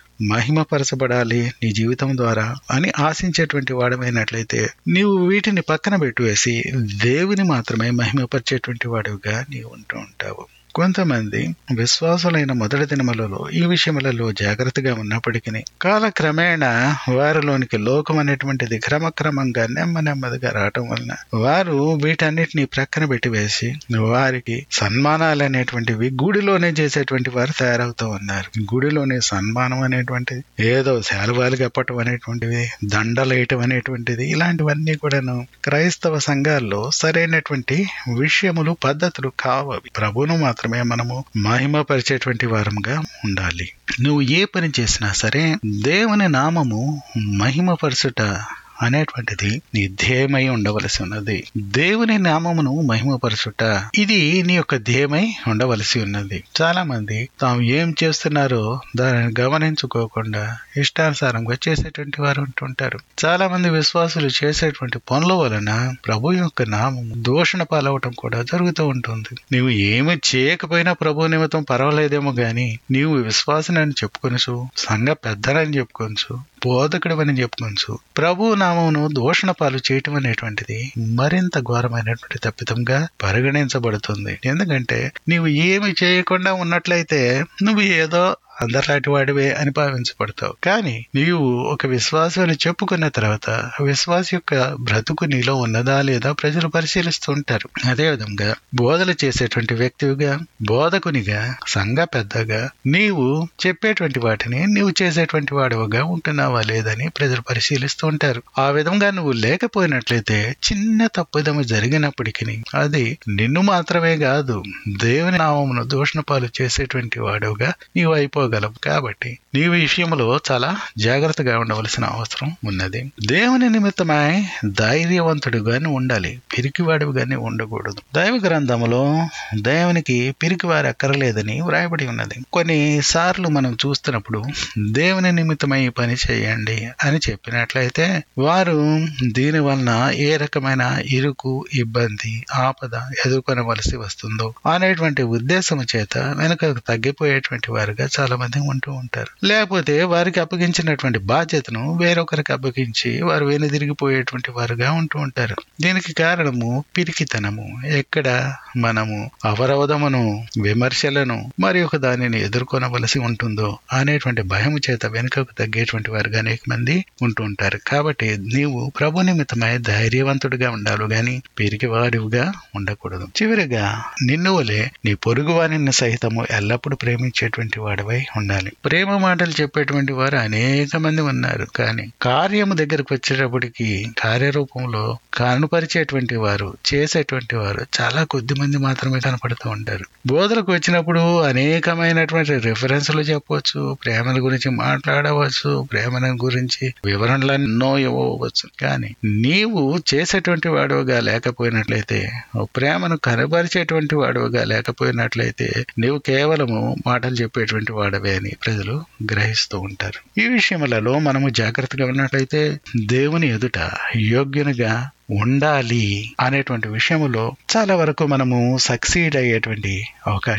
A: మహిమపరచబడాలి నీ జీవితం ద్వారా అని ఆశించేటువంటి వాడమైనట్లయితే నీవు వీటిని పక్కన పెట్టివేసి దేవుని మాత్రమే మహిమపరిచేటువంటి వాడుగా నీవు ఉంటూ ఉంటావు కొంతమంది విశ్వాసులైన మొదటి దినములలో ఈ విషయములలో జాగ్రత్తగా ఉన్నప్పటికీ కాలక్రమేణా వారిలోనికి లోకం అనేటువంటిది క్రమక్రమంగా నెమ్మ నెమ్మదిగా రావటం వలన వారు వీటన్నిటిని ప్రక్కన పెట్టివేసి వారికి సన్మానాలు అనేటువంటివి గుడిలోనే చేసేటువంటి వారు తయారవుతూ ఉన్నారు గుడిలోనే సన్మానం అనేటువంటిది ఏదో శాలువాలు కప్పటం అనేటువంటివి దండలేయటం అనేటువంటిది ఇలాంటివన్నీ కూడాను క్రైస్తవ సంఘాల్లో సరైనటువంటి విషయములు పద్ధతులు కావవి ప్రభును మాత్రమే మనము మహిమపరిచేటువంటి వారంగా ఉండాలి నువ్వు ఏ పని చేసినా సరే దేవుని నామము మహిమపరచుట అనేటువంటిది నీ ధ్యేయమై ఉండవలసి ఉన్నది దేవుని నామమును మహిమపరచుట ఇది నీ యొక్క ధ్యేయమై ఉండవలసి ఉన్నది చాలా మంది తాము ఏం చేస్తున్నారో దానిని గమనించుకోకుండా ఇష్టానుసారంగా చేసేటువంటి వారు ఉంటుంటారు చాలా మంది విశ్వాసులు చేసేటువంటి పనుల వలన ప్రభు యొక్క నామము దూషణ పాలవటం కూడా జరుగుతూ ఉంటుంది నీవు ఏమి చేయకపోయినా ప్రభు నిమిత్తం పర్వాలేదేమో గాని నీవు విశ్వాసనని చెప్పుకొనసు సంఘ పెద్దనని చెప్పుకొనసు బోధకుడు అని చెప్పుకోవచ్చు ప్రభు నామమును దూషణ పాలు చేయటం అనేటువంటిది మరింత ఘోరమైనటువంటి తప్పితంగా పరిగణించబడుతుంది ఎందుకంటే నీవు ఏమి చేయకుండా ఉన్నట్లయితే నువ్వు ఏదో అందరిలాంటి వాడివే అని భావించబడతావు కానీ నీవు ఒక విశ్వాసాన్ని చెప్పుకున్న తర్వాత ఆ విశ్వాస యొక్క బ్రతుకు నీలో ఉన్నదా లేదా ప్రజలు పరిశీలిస్తూ ఉంటారు అదేవిధంగా బోధలు చేసేటువంటి వ్యక్తివిగా బోధకునిగా సంఘ పెద్దగా నీవు చెప్పేటువంటి వాటిని నీవు చేసేటువంటి వాడివిగా ఉంటున్నావా లేదని ప్రజలు పరిశీలిస్తూ ఉంటారు ఆ విధంగా నువ్వు లేకపోయినట్లయితే చిన్న తప్పుదము జరిగినప్పటికీ అది నిన్ను మాత్రమే కాదు దేవుని నామమును దూషణ పాలు చేసేటువంటి వాడుగా నీవు అయిపోగలవు కాబట్టి నీ విషయంలో చాలా జాగ్రత్తగా ఉండవలసిన అవసరం ఉన్నది దేవుని నిమిత్తమై ధైర్యవంతుడుగానే ఉండాలి పిరికివాడిగానే ఉండకూడదు దైవ గ్రంథములో దేవునికి పిరికివారి అక్కరలేదని వ్రాయబడి ఉన్నది కొన్నిసార్లు మనం చూస్తున్నప్పుడు దేవుని నిమిత్తమై ఈ పని చేయండి అని చెప్పినట్లయితే వారు దీని వలన ఏ రకమైన ఇరుకు ఇబ్బంది ఆపద ఎదుర్కొనవలసి వస్తుందో అనేటువంటి ఉద్దేశం చేత వెనుకకు తగ్గిపోయేటువంటి వారుగా చాలా మంది ఉంటూ ఉంటారు లేకపోతే వారికి అప్పగించినటువంటి బాధ్యతను వేరొకరికి అప్పగించి వారు వెనుదిరిగిపోయేటువంటి వారుగా ఉంటూ ఉంటారు దీనికి కారణము పిరికితనము ఎక్కడ మనము అవరోధమును విమర్శలను మరి ఒక దానిని ఎదుర్కొనవలసి ఉంటుందో అనేటువంటి భయము చేత వెనుకకు తగ్గేటువంటి వారుగా అనేక మంది ఉంటూ ఉంటారు కాబట్టి నీవు ప్రభు నిమిత్తమై ధైర్యవంతుడిగా ఉండాలి గాని పిరికి వాడివిగా ఉండకూడదు చివరిగా నిన్ను వలె నీ పొరుగు వారిని సహితము ఎల్లప్పుడూ ప్రేమించేటువంటి వాడివై ఉండాలి ప్రేమ మాటలు చెప్పేటువంటి వారు అనేక మంది ఉన్నారు కానీ కార్యము దగ్గరకు వచ్చేటప్పటికి కార్యరూపంలో కనుపరిచేటువంటి వారు చేసేటువంటి వారు చాలా కొద్ది మంది మాత్రమే కనపడుతూ ఉంటారు బోధలకు వచ్చినప్పుడు అనేకమైనటువంటి రిఫరెన్స్లు చెప్పవచ్చు ప్రేమల గురించి మాట్లాడవచ్చు ప్రేమల గురించి వివరణలు ఎన్నో ఇవ్వవచ్చు కానీ నీవు చేసేటువంటి వాడుగా లేకపోయినట్లయితే ప్రేమను కనపరిచేటువంటి వాడుగా లేకపోయినట్లయితే నీవు కేవలము మాటలు చెప్పేటువంటి వాడవే అని ప్రజలు గ్రహిస్తూ ఉంటారు ఈ విషయములలో మనము జాగ్రత్తగా ఉన్నట్లయితే దేవుని ఎదుట యోగ్యునిగా ఉండాలి అనేటువంటి విషయములో చాలా వరకు మనము సక్సీడ్ అయ్యేటువంటి అవకాశం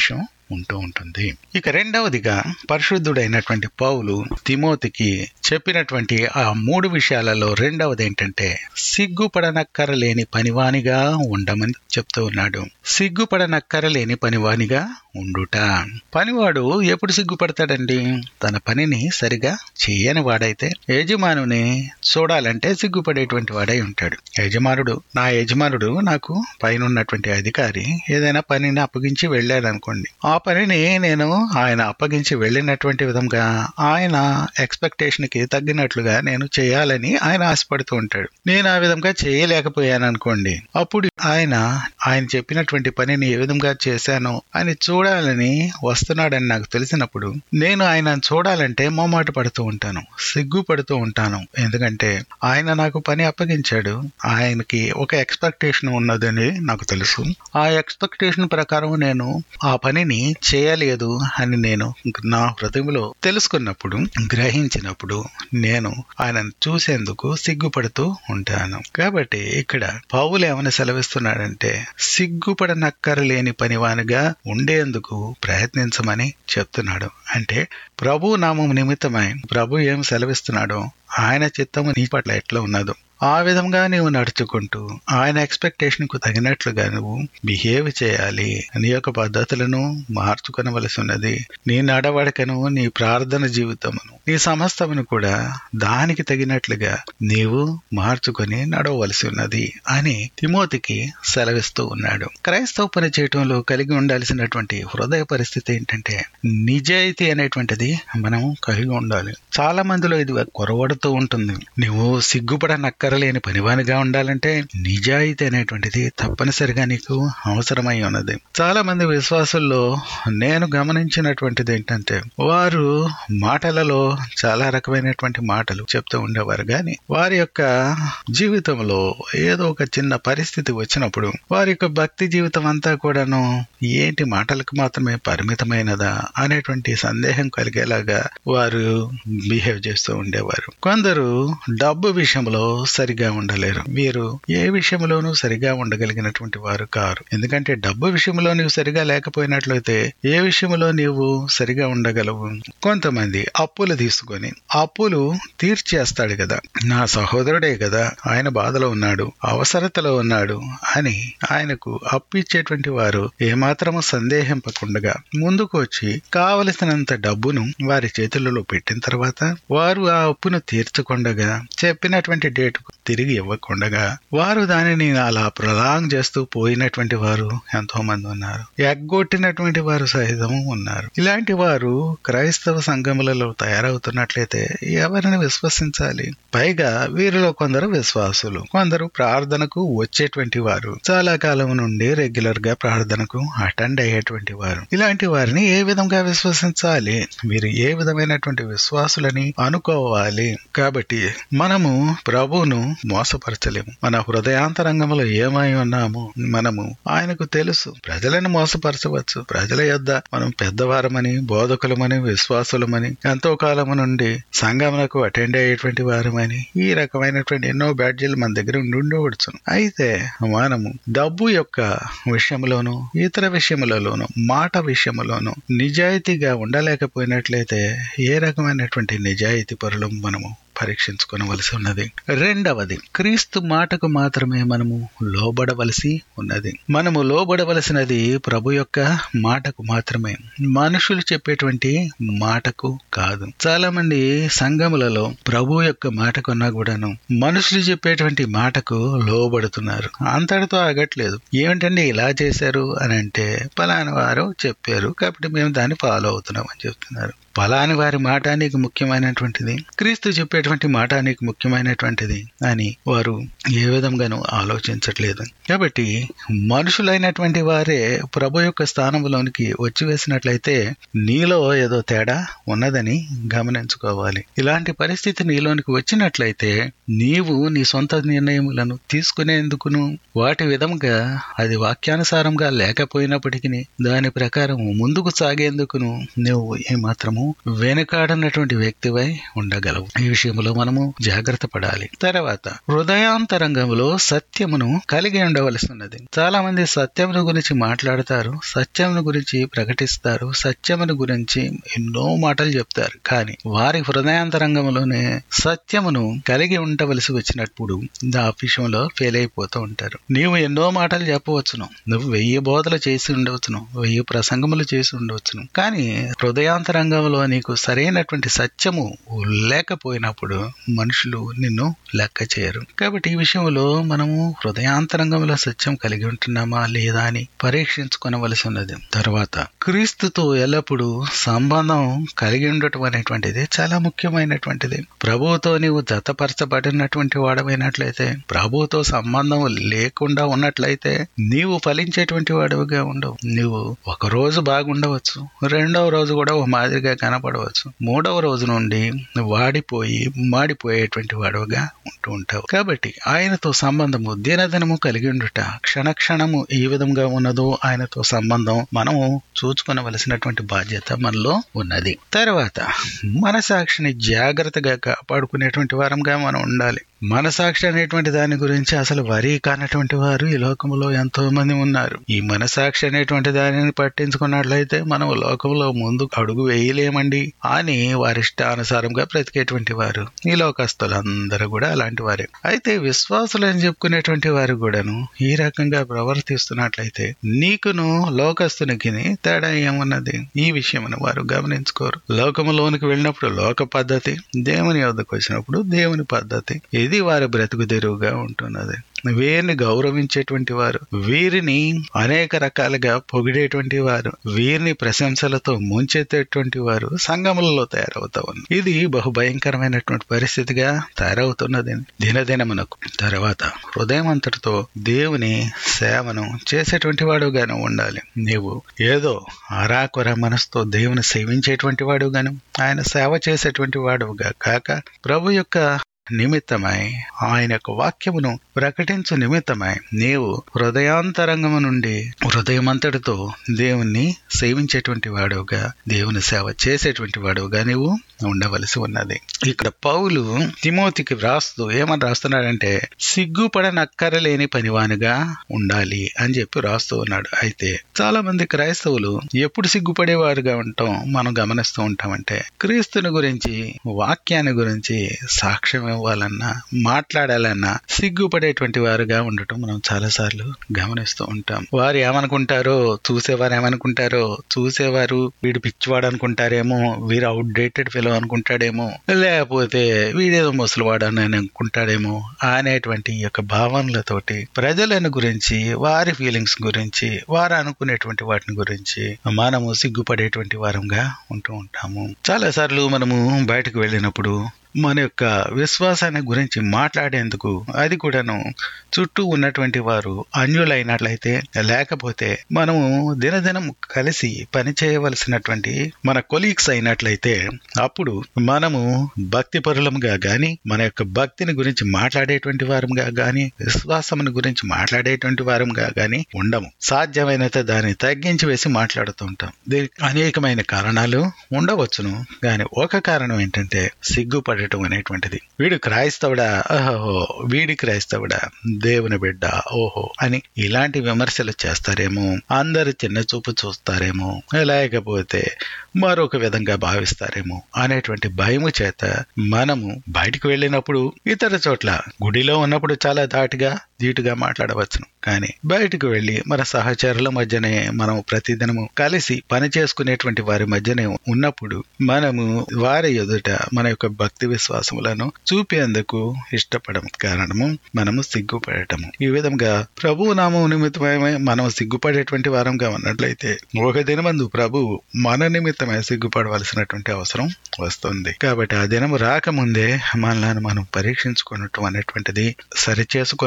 A: ఉంటూ ఉంటుంది ఇక రెండవదిగా పరిశుద్ధుడైనటువంటి పౌలు తిమోతికి చెప్పినటువంటి ఆ మూడు విషయాలలో రెండవది ఏంటంటే సిగ్గుపడనక్కరలేని పనివానిగా ఉండమని చెప్తూ ఉన్నాడు సిగ్గుపడనక్కరలేని పనివానిగా ఉండుట పనివాడు ఎప్పుడు సిగ్గుపడతాడండి తన పనిని సరిగా చేయని వాడైతే యజమానుని చూడాలంటే సిగ్గుపడేటువంటి వాడై ఉంటాడు యజమానుడు నా యజమానుడు నాకు పైన ఉన్నటువంటి అధికారి ఏదైనా పనిని అప్పగించి వెళ్ళాడు అనుకోండి ఆ పనిని నేను ఆయన అప్పగించి వెళ్ళినటువంటి విధంగా ఆయన ఎక్స్పెక్టేషన్ కి తగ్గినట్లుగా నేను చేయాలని ఆయన ఆశపడుతూ ఉంటాడు నేను ఆ విధంగా చేయలేకపోయాను అనుకోండి అప్పుడు ఆయన ఆయన చెప్పినటువంటి పనిని ఏ విధంగా చేశానో అని చూడాలని వస్తున్నాడని నాకు తెలిసినప్పుడు నేను ఆయన చూడాలంటే మొమ్మాట పడుతూ ఉంటాను సిగ్గుపడుతూ ఉంటాను ఎందుకంటే ఆయన నాకు పని అప్పగించాడు ఆయనకి ఒక ఎక్స్పెక్టేషన్ ఉన్నదని నాకు తెలుసు ఆ ఎక్స్పెక్టేషన్ ప్రకారం నేను ఆ పనిని చేయలేదు అని నేను నా హృదయంలో తెలుసుకున్నప్పుడు గ్రహించినప్పుడు నేను ఆయనను చూసేందుకు సిగ్గుపడుతూ ఉంటాను కాబట్టి ఇక్కడ పౌలు ఏమైనా సెలవిస్తున్నాడంటే సిగ్గుపడనక్కరలేని పనివానిగా ఉండేందుకు ప్రయత్నించమని చెప్తున్నాడు అంటే ప్రభు నామం నిమిత్తమై ప్రభు ఏం సెలవిస్తున్నాడో ఆయన చిత్తము నీ పట్ల ఎట్లా ఉన్నదో ఆ విధంగా నీవు నడుచుకుంటూ ఆయన ఎక్స్పెక్టేషన్ కు తగినట్లుగా నువ్వు బిహేవ్ చేయాలి నీ యొక్క పద్ధతులను మార్చుకొనవలసి ఉన్నది నీ నడవడికను నీ ప్రార్థన జీవితమును నీ సమస్తమును కూడా దానికి తగినట్లుగా నీవు మార్చుకొని నడవవలసి ఉన్నది అని తిమోతికి సెలవిస్తూ ఉన్నాడు క్రైస్తవ పని చేయటంలో కలిగి ఉండాల్సినటువంటి హృదయ పరిస్థితి ఏంటంటే నిజాయితీ అనేటువంటిది మనం కలిగి ఉండాలి చాలా మందిలో ఇది కొరవడుతూ ఉంటుంది నువ్వు సిగ్గుపడనక్కరలేని పనివానిగా ఉండాలంటే నిజాయితీ అనేటువంటిది తప్పనిసరిగా నీకు అవసరమై ఉన్నది చాలా మంది విశ్వాసుల్లో నేను గమనించినటువంటిది ఏంటంటే వారు మాటలలో చాలా రకమైనటువంటి మాటలు చెప్తూ ఉండేవారు గాని వారి యొక్క జీవితంలో ఏదో ఒక చిన్న పరిస్థితి వచ్చినప్పుడు వారి యొక్క భక్తి జీవితం అంతా కూడాను ఏంటి మాటలకు మాత్రమే పరిమితమైనదా అనేటువంటి సందేహం కలిగేలాగా వారు బిహేవ్ చేస్తూ ఉండేవారు కొందరు డబ్బు విషయంలో సరిగా ఉండలేరు వీరు ఏ విషయంలోనూ సరిగా ఉండగలిగినటువంటి వారు కారు ఎందుకంటే డబ్బు విషయంలో నీవు సరిగా లేకపోయినట్లయితే ఏ విషయంలో నీవు సరిగా ఉండగలవు కొంతమంది అప్పులు తీసుకొని అప్పులు తీర్చేస్తాడు కదా నా సహోదరుడే కదా ఆయన బాధలో ఉన్నాడు అవసరతలో ఉన్నాడు అని ఆయనకు అప్పు ఇచ్చేటువంటి వారు ఏమాత్రము సందేహింపకుండా ముందుకు వచ్చి కావలసినంత డబ్బును వారి చేతులలో పెట్టిన తర్వాత వారు ఆ అప్పును తీర్చకుండగా చెప్పినటువంటి డేట్ తిరిగి ఇవ్వకుండగా వారు దానిని అలా ప్రలాంగ్ చేస్తూ పోయినటువంటి వారు ఎంతో మంది ఉన్నారు ఎగ్గొట్టినటువంటి వారు సహితము ఉన్నారు ఇలాంటి వారు క్రైస్తవ సంఘములలో తయారవుతున్నట్లయితే ఎవరిని విశ్వసించాలి పైగా వీరిలో కొందరు విశ్వాసులు కొందరు ప్రార్థనకు వచ్చేటువంటి వారు చాలా కాలం నుండి రెగ్యులర్ గా ప్రార్థనకు అటెండ్ అయ్యేటువంటి వారు ఇలాంటి వారిని ఏ విధంగా విశ్వసించాలి వీరు ఏ విధమైనటువంటి విశ్వాసులని అనుకోవాలి కాబట్టి మనము ప్రభువును మోసపరచలేము మన హృదయాంతరంగంలో ఏమై ఉన్నాము మనము ఆయనకు తెలుసు ప్రజలను మోసపరచవచ్చు ప్రజల యొద్ద మనం పెద్దవారమని బోధకులమని విశ్వాసులమని ఎంతో కాలము నుండి సంఘములకు అటెండ్ అయ్యేటువంటి వారమని ఈ రకమైనటువంటి ఎన్నో బ్యాడ్జీలు మన దగ్గర ఉండి ఉండవచ్చు అయితే మనము డబ్బు యొక్క విషయంలోను ఇతర విషయములలోను మాట విషయములోను నిజాయితీగా ఉండలేకపోయినట్లయితే ఏ రకమైనటువంటి నిజాయితీ పరులు మనము పరీక్షించుకోవలసి ఉన్నది రెండవది క్రీస్తు మాటకు మాత్రమే మనము లోబడవలసి ఉన్నది మనము లోబడవలసినది ప్రభు యొక్క మాటకు మాత్రమే మనుషులు చెప్పేటువంటి మాటకు కాదు చాలా మంది సంఘములలో ప్రభు యొక్క మాటకున్నా కూడాను మనుషులు చెప్పేటువంటి మాటకు లోబడుతున్నారు అంతటితో ఆగట్లేదు ఏమిటండి ఇలా చేశారు అని అంటే పలానా వారు చెప్పారు కాబట్టి మేము దాన్ని ఫాలో అవుతున్నాం అని చెప్తున్నారు పలాని వారి మాట నీకు ముఖ్యమైనటువంటిది క్రీస్తు చెప్పేటువంటి మాట నీకు ముఖ్యమైనటువంటిది అని వారు ఏ విధంగానూ ఆలోచించట్లేదు కాబట్టి మనుషులైనటువంటి వారే ప్రభు యొక్క స్థానంలోనికి వచ్చి వేసినట్లయితే నీలో ఏదో తేడా ఉన్నదని గమనించుకోవాలి ఇలాంటి పరిస్థితి నీలోనికి వచ్చినట్లయితే నీవు నీ సొంత నిర్ణయములను తీసుకునేందుకును వాటి విధంగా అది వాక్యానుసారంగా లేకపోయినప్పటికీ దాని ప్రకారం ముందుకు సాగేందుకును నువ్వు ఏమాత్రము వెనుకాడనటువంటి వ్యక్తివై ఉండగలవు ఈ విషయంలో మనము జాగ్రత్త పడాలి తర్వాత హృదయాంతరంగంలో సత్యమును కలిగి ఉండవలసి ఉన్నది చాలా మంది సత్యమును గురించి మాట్లాడతారు సత్యమును గురించి ప్రకటిస్తారు సత్యమును గురించి ఎన్నో మాటలు చెప్తారు కానీ వారి హృదయాంతరంగంలోనే సత్యమును కలిగి ఉండవలసి వచ్చినప్పుడు ఆ విషయంలో ఫెయిల్ అయిపోతూ ఉంటారు నీవు ఎన్నో మాటలు చెప్పవచ్చును నువ్వు వెయ్యి బోధలు చేసి ఉండవచ్చును వెయ్యి ప్రసంగములు చేసి ఉండవచ్చును కానీ హృదయాంతరంగంలో నీకు సరైనటువంటి సత్యము లేకపోయినప్పుడు మనుషులు నిన్ను లెక్క చేయరు కాబట్టి ఈ విషయంలో మనము హృదయాంతరంగంలో సత్యం కలిగి ఉంటున్నామా లేదా అని పరీక్షించుకోవలసి ఉన్నది తర్వాత క్రీస్తుతో ఎల్లప్పుడూ సంబంధం కలిగి ఉండటం అనేటువంటిది చాలా ముఖ్యమైనటువంటిది ప్రభువుతో నీవు జతపరచబడినటువంటి వాడమైనట్లయితే ప్రభువుతో సంబంధం లేకుండా ఉన్నట్లయితే నీవు ఫలించేటువంటి వాడుగా ఉండవు నువ్వు ఒక రోజు బాగుండవచ్చు రెండవ రోజు కూడా ఒక మాదిరిగా కనపడవచ్చు మూడవ రోజు నుండి వాడిపోయి మాడిపోయేటువంటి వాడుగా ఉంటూ ఉంటావు కాబట్టి ఆయనతో సంబంధము దినదినము కలిగి ఉండుట క్షణక్షణము ఏ విధంగా ఉన్నదో ఆయనతో సంబంధం మనము చూసుకునవలసినటువంటి బాధ్యత మనలో ఉన్నది తర్వాత మనసాక్షిని జాగ్రత్తగా కాపాడుకునేటువంటి వారంగా మనం ఉండాలి మనసాక్షి అనేటువంటి దాని గురించి అసలు వరి కానటువంటి వారు ఈ లోకంలో ఎంతో మంది ఉన్నారు ఈ మనసాక్షి అనేటువంటి దానిని పట్టించుకున్నట్లయితే మనం లోకంలో ముందు అడుగు వేయలేమండి అని వారి ఇష్టానుసారంగా బ్రతికేటువంటి వారు ఈ లోకస్తులందరూ కూడా అలాంటి వారే అయితే విశ్వాసులు అని చెప్పుకునేటువంటి వారు కూడాను ఈ రకంగా ప్రవర్తిస్తున్నట్లయితే నీకును లోకస్తునికి తేడా ఏమున్నది ఈ విషయమని వారు గమనించుకోరు లోకములోనికి వెళ్ళినప్పుడు లోక పద్ధతి దేవుని వద్దకు వచ్చినప్పుడు దేవుని పద్ధతి ఇది వారి బ్రతుకు తెరువుగా ఉంటున్నది వీరిని గౌరవించేటువంటి వారు వీరిని అనేక రకాలుగా పొగిడేటువంటి వారు వీరిని ప్రశంసలతో ముంచెత్తేటువంటి వారు సంగములలో తయారవుతా ఉన్నారు ఇది బహు భయంకరమైనటువంటి పరిస్థితిగా తయారవుతున్నది దినదినమునకు తర్వాత హృదయం అంతటితో దేవుని సేవను చేసేటువంటి వాడుగాను ఉండాలి నీవు ఏదో అరాకొర మనసుతో దేవుని సేవించేటువంటి వాడుగాను ఆయన సేవ చేసేటువంటి వాడుగా కాక ప్రభు యొక్క నిమిత్తమై ఆయన యొక్క వాక్యమును ప్రకటించు నిమిత్తమై నీవు హృదయాంతరంగము నుండి హృదయమంతటితో దేవుణ్ణి సేవించేటువంటి వాడుగా దేవుని సేవ చేసేటువంటి వాడుగా నీవు ఉండవలసి ఉన్నది ఇక్కడ పౌలు తిమోతికి వ్రాస్తూ ఏమని రాస్తున్నాడంటే సిగ్గుపడనక్కరలేని పనివానిగా ఉండాలి అని చెప్పి రాస్తూ ఉన్నాడు అయితే చాలా మంది క్రైస్తవులు ఎప్పుడు సిగ్గుపడేవారుగా ఉంటాం మనం గమనిస్తూ ఉంటామంటే క్రీస్తుని గురించి వాక్యాన్ని గురించి సాక్ష్యం ఇవ్వాలన్నా మాట్లాడాలన్నా సిగ్గుపడేటువంటి వారుగా ఉండటం మనం చాలా సార్లు గమనిస్తూ ఉంటాం వారు ఏమనుకుంటారో చూసేవారు ఏమనుకుంటారో చూసేవారు వీడు పిచ్చివాడు అనుకుంటారేమో వీరు అవుట్డేటెడ్ ఫెలో అనుకుంటాడేమో లేకపోతే వీడేదో ముసలివాడు అని అనుకుంటాడేమో అనేటువంటి ఈ యొక్క భావనలతోటి ప్రజలను గురించి వారి ఫీలింగ్స్ గురించి వారు అనుకునేటువంటి వాటిని గురించి మనము సిగ్గుపడేటువంటి వారంగా ఉంటూ ఉంటాము చాలా సార్లు మనము బయటకు వెళ్ళినప్పుడు మన యొక్క విశ్వాసాన్ని గురించి మాట్లాడేందుకు అది కూడాను చుట్టూ ఉన్నటువంటి వారు అన్యులైనట్లయితే లేకపోతే మనము దినదినం కలిసి పని చేయవలసినటువంటి మన కొలీగ్స్ అయినట్లయితే అప్పుడు మనము భక్తి పరులంగా గాని మన యొక్క భక్తిని గురించి మాట్లాడేటువంటి వారంగా గాని విశ్వాసమును గురించి మాట్లాడేటువంటి వారంగా గాని ఉండము సాధ్యమైనంత దాన్ని తగ్గించి వేసి మాట్లాడుతూ ఉంటాం దీనికి అనేకమైన కారణాలు ఉండవచ్చును కానీ ఒక కారణం ఏంటంటే సిగ్గుపడే ఉండటం అనేటువంటిది వీడు క్రైస్తవుడా ఓహో వీడి క్రైస్తవుడా దేవుని బిడ్డ ఓహో అని ఇలాంటి విమర్శలు చేస్తారేమో అందరు చిన్న చూపు చూస్తారేమో లేకపోతే మరొక విధంగా భావిస్తారేమో అనేటువంటి భయము చేత మనము బయటికి వెళ్ళినప్పుడు ఇతర చోట్ల గుడిలో ఉన్నప్పుడు చాలా దాటిగా ధీటుగా మాట్లాడవచ్చును కానీ బయటకు వెళ్లి మన సహచరుల మధ్యనే మనం ప్రతిదినము కలిసి పని చేసుకునేటువంటి వారి మధ్యనే ఉన్నప్పుడు మనము వారి ఎదుట మన యొక్క భక్తి విశ్వాసములను చూపేందుకు ఇష్టపడము కారణము మనము సిగ్గుపడటము ఈ విధంగా ప్రభు నామం నిమిత్తమై మనం సిగ్గుపడేటువంటి వారంగా ఉన్నట్లయితే ఒక దినమందు ప్రభు మన నిమిత్తమై సిగ్గుపడవలసినటువంటి అవసరం వస్తుంది కాబట్టి ఆ దినము రాకముందే మనల్ని మనం పరీక్షించుకునటం అనేటువంటిది సరిచేసుకొనటము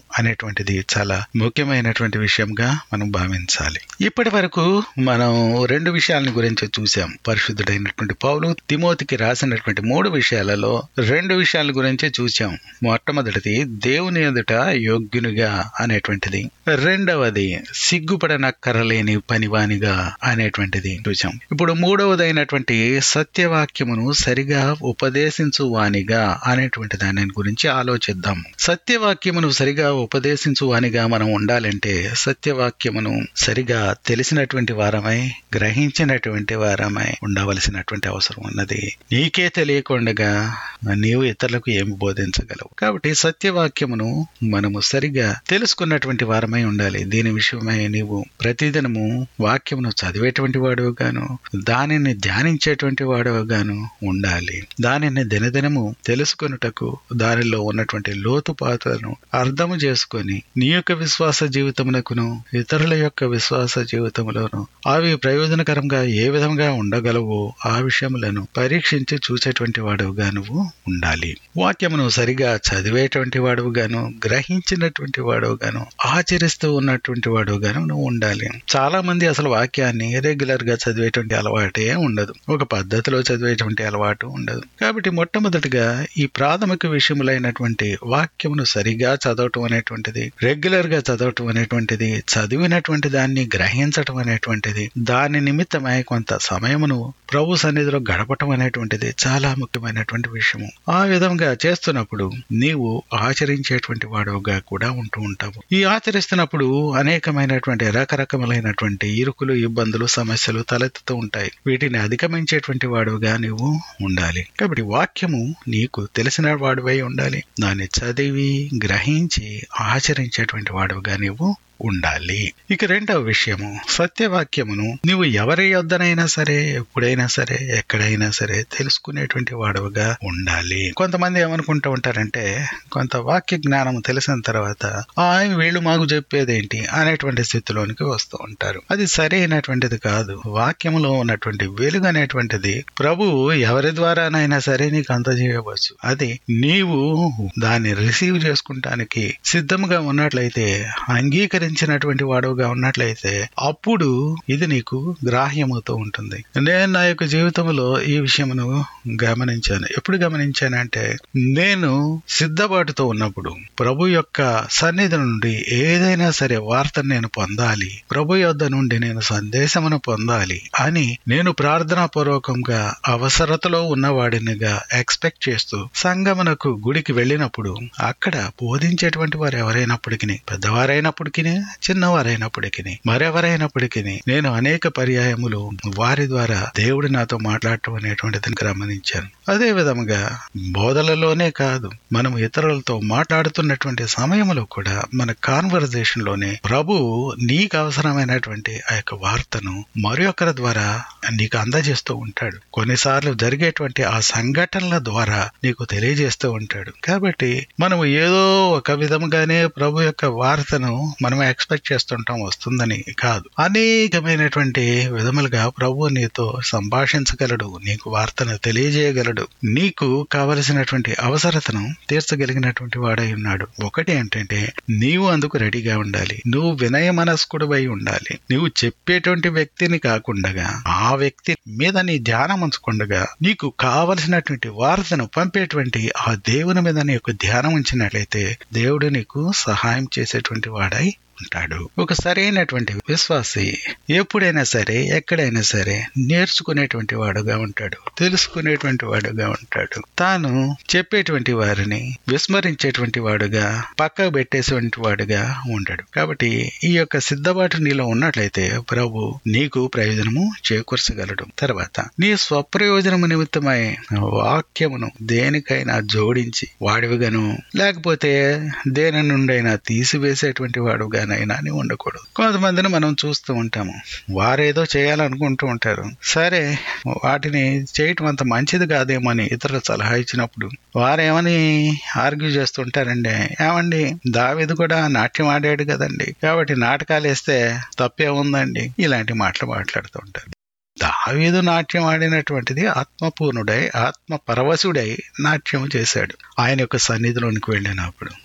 A: అనేటువంటిది చాలా ముఖ్యమైనటువంటి విషయంగా మనం భావించాలి ఇప్పటి వరకు మనం రెండు విషయాలని గురించి చూసాం పరిశుద్ధుడైనటువంటి పౌలు తిమోతికి రాసినటువంటి మూడు విషయాలలో రెండు విషయాల గురించి చూసాం మొట్టమొదటిది దేవుని ఎదుట యోగ్యునిగా అనేటువంటిది రెండవది సిగ్గుపడనక్కరలేని పనివానిగా అనేటువంటిది చూసాం ఇప్పుడు మూడవదైనటువంటి సత్యవాక్యమును సరిగా ఉపదేశించు వానిగా అనేటువంటి దాని గురించి ఆలోచిద్దాం సత్యవాక్యమును సరిగా ఉపదేశించు వానిగా మనం ఉండాలంటే సత్యవాక్యమును సరిగా తెలిసినటువంటి వారమై గ్రహించినటువంటి వారమై ఉండవలసినటువంటి అవసరం ఉన్నది నీకే తెలియకుండా నీవు ఇతరులకు ఏమి బోధించగలవు కాబట్టి సత్యవాక్యమును మనము సరిగా తెలుసుకున్నటువంటి వారమై ఉండాలి దీని విషయమై నీవు ప్రతిదినము వాక్యమును చదివేటువంటి వాడు గాను దానిని ధ్యానించేటువంటి వాడు గాను ఉండాలి దానిని దినదినము తెలుసుకొనుటకు దానిలో ఉన్నటువంటి లోతుపాతులను అర్థము చేసుకొని నీ యొక్క విశ్వాస జీవితమునకును ఇతరుల యొక్క విశ్వాస జీవితములోను అవి ప్రయోజనకరంగా ఏ విధంగా ఉండగలవో ఆ విషయములను పరీక్షించి చూసేటువంటి వాడుగా నువ్వు ఉండాలి వాక్యమును సరిగా చదివేటువంటి వాడుగాను గ్రహించినటువంటి వాడుగాను ఆచరిస్తూ ఉన్నటువంటి వాడుగాను నువ్వు ఉండాలి చాలా మంది అసలు వాక్యాన్ని రెగ్యులర్ గా చదివేటువంటి అలవాటే ఉండదు ఒక పద్ధతిలో చదివేటువంటి అలవాటు ఉండదు కాబట్టి మొట్టమొదటిగా ఈ ప్రాథమిక విషయములైనటువంటి వాక్యమును సరిగా చదవటం అనేటువంటిది రెగ్యులర్ గా చదవటం అనేటువంటిది చదివినటువంటి దాన్ని గ్రహించటం అనేటువంటిది దాని నిమిత్తమై కొంత సమయమును ప్రభు సన్నిధిలో గడపటం అనేటువంటిది చాలా ముఖ్యమైనటువంటి విషయము ఆ విధంగా చేస్తున్నప్పుడు నీవు ఆచరించేటువంటి వాడుగా కూడా ఉంటూ ఉంటావు ఈ ఆచరిస్తున్నప్పుడు అనేకమైనటువంటి రకరకములైనటువంటి ఇరుకులు ఇబ్బందులు సమస్యలు తలెత్తుతూ ఉంటాయి వీటిని అధిగమించేటువంటి వాడుగా నీవు ఉండాలి కాబట్టి వాక్యము నీకు తెలిసిన వాడువై ఉండాలి దాన్ని చదివి గ్రహించి ఆచరించేటువంటి వాడుగా నీవు ఉండాలి ఇక రెండవ విషయము సత్యవాక్యమును నువ్వు ఎవరి యొద్దనైనా సరే ఎప్పుడైనా సరే ఎక్కడైనా సరే తెలుసుకునేటువంటి వాడవుగా ఉండాలి కొంతమంది ఏమనుకుంటూ ఉంటారంటే కొంత వాక్య జ్ఞానం తెలిసిన తర్వాత ఆ వీళ్ళు మాకు చెప్పేదేంటి అనేటువంటి స్థితిలోనికి వస్తూ ఉంటారు అది సరైనటువంటిది కాదు వాక్యములో ఉన్నటువంటి వెలుగు అనేటువంటిది ప్రభు ఎవరి ద్వారానైనా సరే నీకు అందజేయవచ్చు అది నీవు దాన్ని రిసీవ్ చేసుకుంటానికి సిద్ధంగా ఉన్నట్లయితే అంగీకరి ఆచరించినటువంటి వాడుగా ఉన్నట్లయితే అప్పుడు ఇది నీకు గ్రాహ్యమవుతూ ఉంటుంది నేను నా యొక్క జీవితంలో ఈ విషయమును గమనించాను ఎప్పుడు గమనించానంటే నేను సిద్ధపాటుతో ఉన్నప్పుడు ప్రభు యొక్క సన్నిధి నుండి ఏదైనా సరే వార్తను నేను పొందాలి ప్రభు యొద్ద నుండి నేను సందేశమును పొందాలి అని నేను ప్రార్థనా పూర్వకంగా అవసరతలో ఉన్నవాడినిగా ఎక్స్పెక్ట్ చేస్తూ సంగమునకు గుడికి వెళ్ళినప్పుడు అక్కడ బోధించేటువంటి వారు ఎవరైనప్పటికీ పెద్దవారైనప్పటికీ చిన్నవారైనప్పటికీ మరెవరైనప్పటికీ నేను అనేక పర్యాయములు వారి ద్వారా దేవుడు నాతో మాట్లాడటం అనేటువంటిది గమనించాను అదే విధముగా బోధలలోనే కాదు మనం ఇతరులతో మాట్లాడుతున్నటువంటి సమయంలో కూడా మన కాన్వర్జేషన్ లోనే ప్రభు నీకు అవసరమైనటువంటి ఆ యొక్క వార్తను మరి ఒకరి ద్వారా నీకు అందజేస్తూ ఉంటాడు కొన్నిసార్లు జరిగేటువంటి ఆ సంఘటనల ద్వారా నీకు తెలియజేస్తూ ఉంటాడు కాబట్టి మనం ఏదో ఒక విధముగానే ప్రభు యొక్క వార్తను మనం ఎక్స్పెక్ట్ చేస్తుంటాం వస్తుందని కాదు అనేకమైనటువంటి విధములుగా ప్రభు నీతో సంభాషించగలడు నీకు వార్తను తెలియజేయగలడు నీకు కావలసినటువంటి అవసరతను తీర్చగలిగినటువంటి వాడై ఉన్నాడు ఒకటి ఏంటంటే నీవు అందుకు రెడీగా ఉండాలి నువ్వు వినయ మనస్కుడువై ఉండాలి నువ్వు చెప్పేటువంటి వ్యక్తిని కాకుండా ఆ వ్యక్తి మీద నీ ధ్యానం ఉంచకుండగా నీకు కావలసినటువంటి వార్తను పంపేటువంటి ఆ దేవుని మీద నీ యొక్క ధ్యానం ఉంచినట్లయితే దేవుడు నీకు సహాయం చేసేటువంటి వాడై ఉంటాడు ఒక సరైనటువంటి విశ్వాసి ఎప్పుడైనా సరే ఎక్కడైనా సరే నేర్చుకునేటువంటి వాడుగా ఉంటాడు తెలుసుకునేటువంటి వాడుగా ఉంటాడు తాను చెప్పేటువంటి వారిని విస్మరించేటువంటి వాడుగా పక్కకు పెట్టేటువంటి వాడుగా ఉంటాడు కాబట్టి ఈ యొక్క సిద్ధపాటు నీలో ఉన్నట్లయితే ప్రభు నీకు ప్రయోజనము చేకూర్చగలడు తర్వాత నీ స్వప్రయోజనము నిమిత్తమై వాక్యమును దేనికైనా జోడించి వాడివిగాను లేకపోతే దేని నుండైనా తీసివేసేటువంటి వాడుగా గానైనా అని ఉండకూడదు కొంతమందిని మనం చూస్తూ ఉంటాము వారేదో చేయాలనుకుంటూ ఉంటారు సరే వాటిని చేయటం అంత మంచిది కాదేమో అని ఇతరులు సలహా ఇచ్చినప్పుడు వారేమని ఆర్గ్యూ చేస్తుంటారండి ఏమండి దావేది కూడా నాట్యం ఆడాడు కదండి కాబట్టి నాటకాలు వేస్తే తప్పే ఉందండి ఇలాంటి మాటలు మాట్లాడుతూ ఉంటారు దావీదు నాట్యం ఆడినటువంటిది ఆత్మపూర్ణుడై ఆత్మ పరవశుడై నాట్యం చేశాడు ఆయన యొక్క సన్నిధిలోనికి వెళ్ళినప్పుడు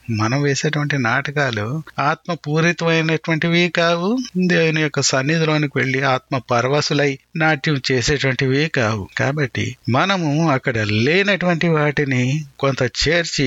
A: మనం వేసేటువంటి నాటకాలు ఆత్మ పూరితమైనటువంటివి కావు దేవుని యొక్క సన్నిధిలోనికి వెళ్లి ఆత్మ పరవశులై నాట్యం చేసేటువంటివి కావు కాబట్టి మనము అక్కడ లేనటువంటి వాటిని కొంత చేర్చి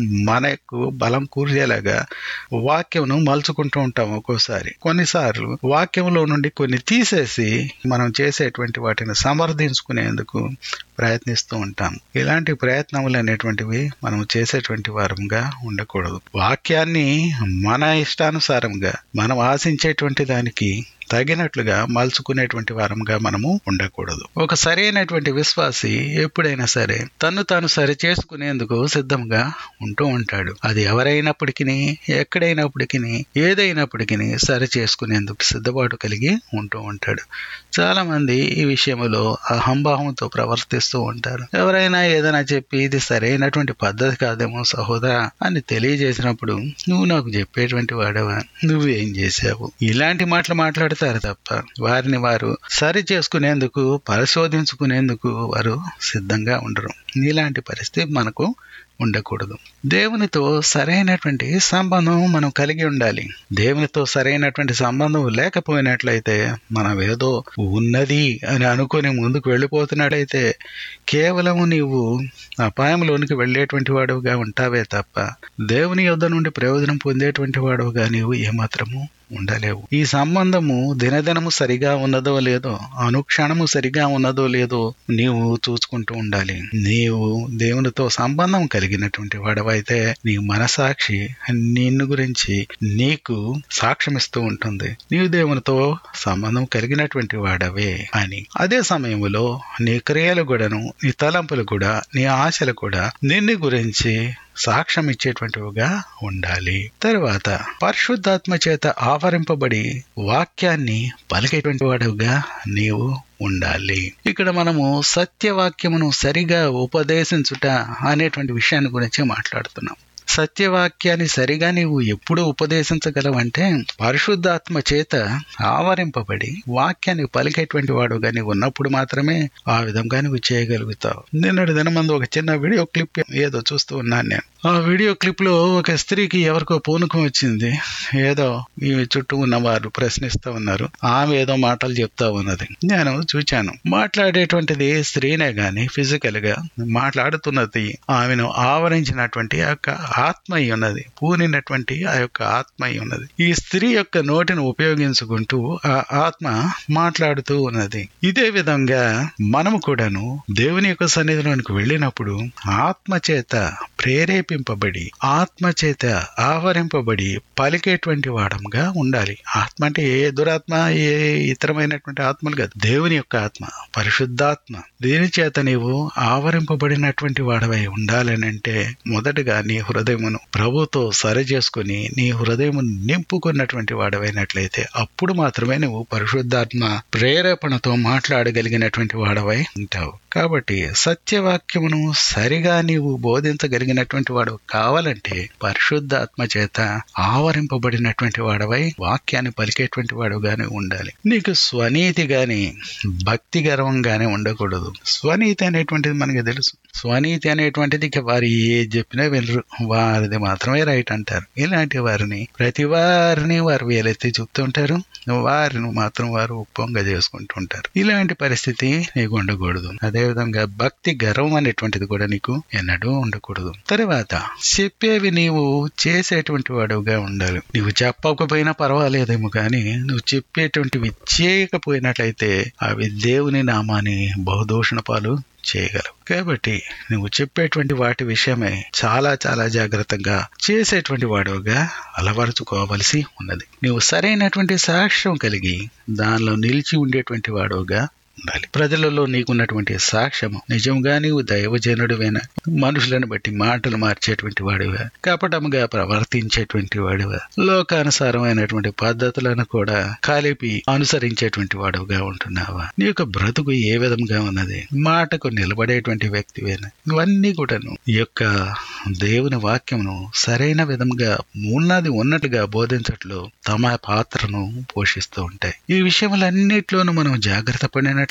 A: మనకు బలం కూర్చేలాగా వాక్యమును మలుచుకుంటూ ఉంటాం ఒక్కోసారి కొన్నిసార్లు వాక్యంలో నుండి కొన్ని తీసేసి మనం చేసేటువంటి వాటిని సమర్థించుకునేందుకు ప్రయత్నిస్తూ ఉంటాం ఇలాంటి ప్రయత్నములు అనేటువంటివి మనం చేసేటువంటి వారంగా ఉండకూడదు వాక్యాన్ని మన ఇష్టానుసారంగా మనం ఆశించేటువంటి దానికి తగినట్లుగా మలుచుకునేటువంటి వారంగా మనము ఉండకూడదు ఒక సరైనటువంటి విశ్వాసి ఎప్పుడైనా సరే తను తాను సరి చేసుకునేందుకు సిద్ధంగా ఉంటూ ఉంటాడు అది ఎవరైనప్పటికీ ఎక్కడైనప్పటికీ ఏదైనప్పటికీ సరి చేసుకునేందుకు సిద్ధపాటు కలిగి ఉంటూ ఉంటాడు చాలా మంది ఈ విషయంలో అహంభావంతో ప్రవర్తిస్తూ ఉంటారు ఎవరైనా ఏదైనా చెప్పి ఇది సరైనటువంటి పద్ధతి కాదేమో సహోదరా అని తెలియజేసినప్పుడు నువ్వు నాకు చెప్పేటువంటి వాడవా నువ్వేం చేశావు ఇలాంటి మాటలు మాట్లాడుతారు తప్ప వారిని వారు సరి చేసుకునేందుకు పరిశోధించుకునేందుకు వారు సిద్ధంగా ఉండరు ఇలాంటి పరిస్థితి మనకు ఉండకూడదు దేవునితో సరైనటువంటి సంబంధం మనం కలిగి ఉండాలి దేవునితో సరైనటువంటి సంబంధం లేకపోయినట్లయితే మనం ఏదో ఉన్నది అని అనుకుని ముందుకు వెళ్ళిపోతున్నట్లయితే కేవలం నీవు అపాయంలోనికి వెళ్ళేటువంటి వాడుగా ఉంటావే తప్ప దేవుని యొద్ద నుండి ప్రయోజనం పొందేటువంటి వాడుగా నీవు ఏమాత్రము ఉండలేవు ఈ సంబంధము దినదినము సరిగా ఉన్నదో లేదో అనుక్షణము సరిగా ఉన్నదో లేదో నీవు చూసుకుంటూ ఉండాలి నీవు దేవునితో సంబంధం కలిగినటువంటి వాడవైతే నీ మనసాక్షి నిన్ను గురించి నీకు సాక్ష్యమిస్తూ ఉంటుంది నీవు దేవునితో సంబంధం కలిగినటువంటి వాడవే అని అదే సమయంలో నీ క్రియలు కూడాను నీ తలంపులు కూడా నీ ఆశలు కూడా నిన్ను గురించి సాక్ష్యం ఇచ్చేటువంటివిగా ఉండాలి తరువాత పరిశుద్ధాత్మ చేత ఆవరింపబడి వాక్యాన్ని పలికేటువంటి వాడుగా నీవు ఉండాలి ఇక్కడ మనము సత్యవాక్యమును సరిగా ఉపదేశించుట అనేటువంటి విషయాన్ని గురించి మాట్లాడుతున్నాం సత్యవాక్యాన్ని సరిగా నీవు ఎప్పుడు ఉపదేశించగలవంటే పరిశుద్ధాత్మ చేత ఆవరింపబడి వాక్యాన్ని పలికేటువంటి వాడుగా నీవు ఉన్నప్పుడు మాత్రమే ఆ విధంగా నువ్వు చేయగలుగుతావు నిన్నటి దినమందు ఒక చిన్న వీడియో క్లిప్ ఏదో చూస్తూ ఉన్నాను నేను ఆ వీడియో క్లిప్ లో ఒక స్త్రీకి ఎవరికో పూనకం వచ్చింది ఏదో ఈ చుట్టూ ఉన్న వారు ప్రశ్నిస్తూ ఉన్నారు ఆమె ఏదో మాటలు చెప్తా ఉన్నది నేను చూచాను మాట్లాడేటువంటిది స్త్రీనే గాని ఫిజికల్ గా మాట్లాడుతున్నది ఆమెను ఆవరించినటువంటి ఆ యొక్క ఆత్మ అయి ఉన్నది పూనినటువంటి ఆ యొక్క ఆత్మ అయి ఉన్నది ఈ స్త్రీ యొక్క నోటిని ఉపయోగించుకుంటూ ఆ ఆత్మ మాట్లాడుతూ ఉన్నది ఇదే విధంగా మనము కూడాను దేవుని యొక్క సన్నిధిలోనికి వెళ్ళినప్పుడు ఆత్మ చేత ప్రేరేపింపబడి ఆత్మ చేత ఆవరింపబడి పలికేటువంటి వాడంగా ఉండాలి ఆత్మ అంటే ఏ దురాత్మ ఏ ఇతరమైనటువంటి ఆత్మలు కాదు దేవుని యొక్క ఆత్మ పరిశుద్ధాత్మ దీని చేత నీవు ఆవరింపబడినటువంటి వాడవై ఉండాలని అంటే మొదటగా నీ హృదయమును ప్రభుతో సరి చేసుకుని నీ హృదయము నింపుకున్నటువంటి వాడవైనట్లయితే అప్పుడు మాత్రమే నువ్వు పరిశుద్ధాత్మ ప్రేరేపణతో మాట్లాడగలిగినటువంటి వాడవై ఉంటావు కాబట్టి సత్యవాక్యమును సరిగా నీవు బోధించగలిగినటువంటి వాడు కావాలంటే పరిశుద్ధాత్మ చేత ఆవరింపబడినటువంటి వాడవై వాక్యాన్ని పలికేటువంటి వాడుగానే ఉండాలి నీకు స్వనీతి గాని భక్తి గర్వం గాని ఉండకూడదు స్వనీతి అనేటువంటిది మనకి తెలుసు స్వనీతి అనేటువంటిది ఇక వారు ఏ చెప్పినా వినరు వారిది మాత్రమే రైట్ అంటారు ఇలాంటి వారిని ప్రతి వారిని వారు వేలెత్తి చూపుతుంటారు వారిని మాత్రం వారు ఉప్పొంగ చేసుకుంటుంటారు ఇలాంటి పరిస్థితి నీకు ఉండకూడదు అదేవిధంగా భక్తి గర్వం అనేటువంటిది కూడా నీకు ఎన్నడూ ఉండకూడదు తర్వాత చెప్పేవి నీవు చేసేటువంటి వాడుగా ఉండాలి నువ్వు చెప్పకపోయినా పర్వాలేదేమో కానీ నువ్వు చెప్పేటువంటివి చేయకపోయినట్లయితే అవి దేవుని నామాన్ని బహుదూషణ పాలు చేయగలవు కాబట్టి నువ్వు చెప్పేటువంటి వాటి విషయమే చాలా చాలా జాగ్రత్తగా చేసేటువంటి వాడుగా అలవరుచుకోవలసి ఉన్నది నువ్వు సరైనటువంటి సాక్ష్యం కలిగి దానిలో నిలిచి ఉండేటువంటి వాడుగా ఉండాలి ప్రజలలో నీకున్నటువంటి సాక్ష్యము నిజంగా నీవు దైవజనుడివైన మనుషులను బట్టి మాటలు మార్చేటువంటి వాడివా కపటముగా ప్రవర్తించేటువంటి వాడివా లోకానుసారమైనటువంటి పద్ధతులను కూడా కలిపి అనుసరించేటువంటి వాడుగా ఉంటున్నావా నీ యొక్క బ్రతుకు ఏ విధంగా ఉన్నది మాటకు నిలబడేటువంటి వ్యక్తివేనా ఇవన్నీ కూడాను ఈ యొక్క దేవుని వాక్యమును సరైన విధంగా ఉన్నది ఉన్నట్టుగా బోధించట్లో తమ పాత్రను పోషిస్తూ ఉంటాయి ఈ విషయములన్నిట్లోనూ మనం జాగ్రత్త పడినట్లు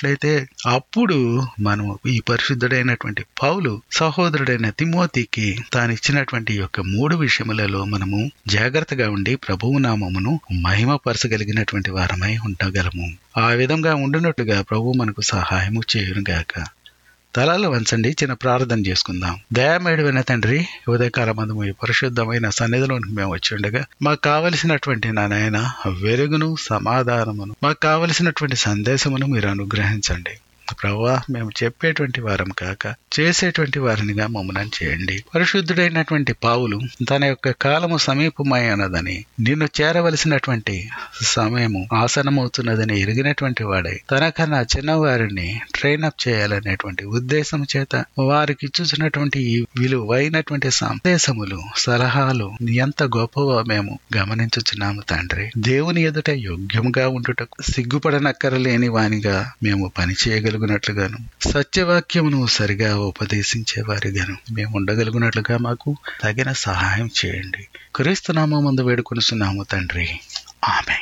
A: ఉన్నట్లయితే అప్పుడు మనం ఈ పరిశుద్ధుడైనటువంటి పౌలు సహోదరుడైన తిమోతికి తాను ఇచ్చినటువంటి యొక్క మూడు విషయములలో మనము జాగ్రత్తగా ఉండి ప్రభువు నామమును మహిమపరచగలిగినటువంటి వారమై ఉండగలము ఆ విధంగా ఉండినట్లుగా ప్రభు మనకు సహాయము చేయునుగాక తలాలు వంచండి చిన్న ప్రార్థన చేసుకుందాం దయామేడువైన తండ్రి ఉదయకాల మందము ఈ పరిశుద్ధమైన సన్నిధిలోనికి మేము వచ్చి ఉండగా మాకు కావలసినటువంటి నా నాయన వెలుగును సమాధానమును మాకు కావలసినటువంటి సందేశమును మీరు అనుగ్రహించండి ప్రభా మేము చెప్పేటువంటి వారం కాక చేసేటువంటి వారినిగా మమ్మల్ని చేయండి పరిశుద్ధుడైనటువంటి పావులు తన యొక్క కాలము సమీపమై అన్నదని నిన్ను చేరవలసినటువంటి సమయము ఆసనమవుతున్నదని ఎరిగినటువంటి వాడై తనకన్నా చిన్నవారిని ట్రైన్ అప్ చేయాలనేటువంటి ఉద్దేశం చేత వారికి ఇచ్చుచున్నటువంటి ఈ విలువైనటువంటి సందేశములు సలహాలు ఎంత గొప్పవో మేము గమనించుచున్నాము తండ్రి దేవుని ఎదుట యోగ్యముగా ఉండుటకు సిగ్గుపడనక్కరలేని వానిగా మేము పని చేయగలుగునట్లుగాను సత్యవాక్యమును సరిగా ఉపదేశించే వారిగాను మేము ఉండగలుగునట్లుగా మాకు తగిన సహాయం చేయండి క్రీస్తు నామందు వేడుకొనుచున్నాము తండ్రి ఆమె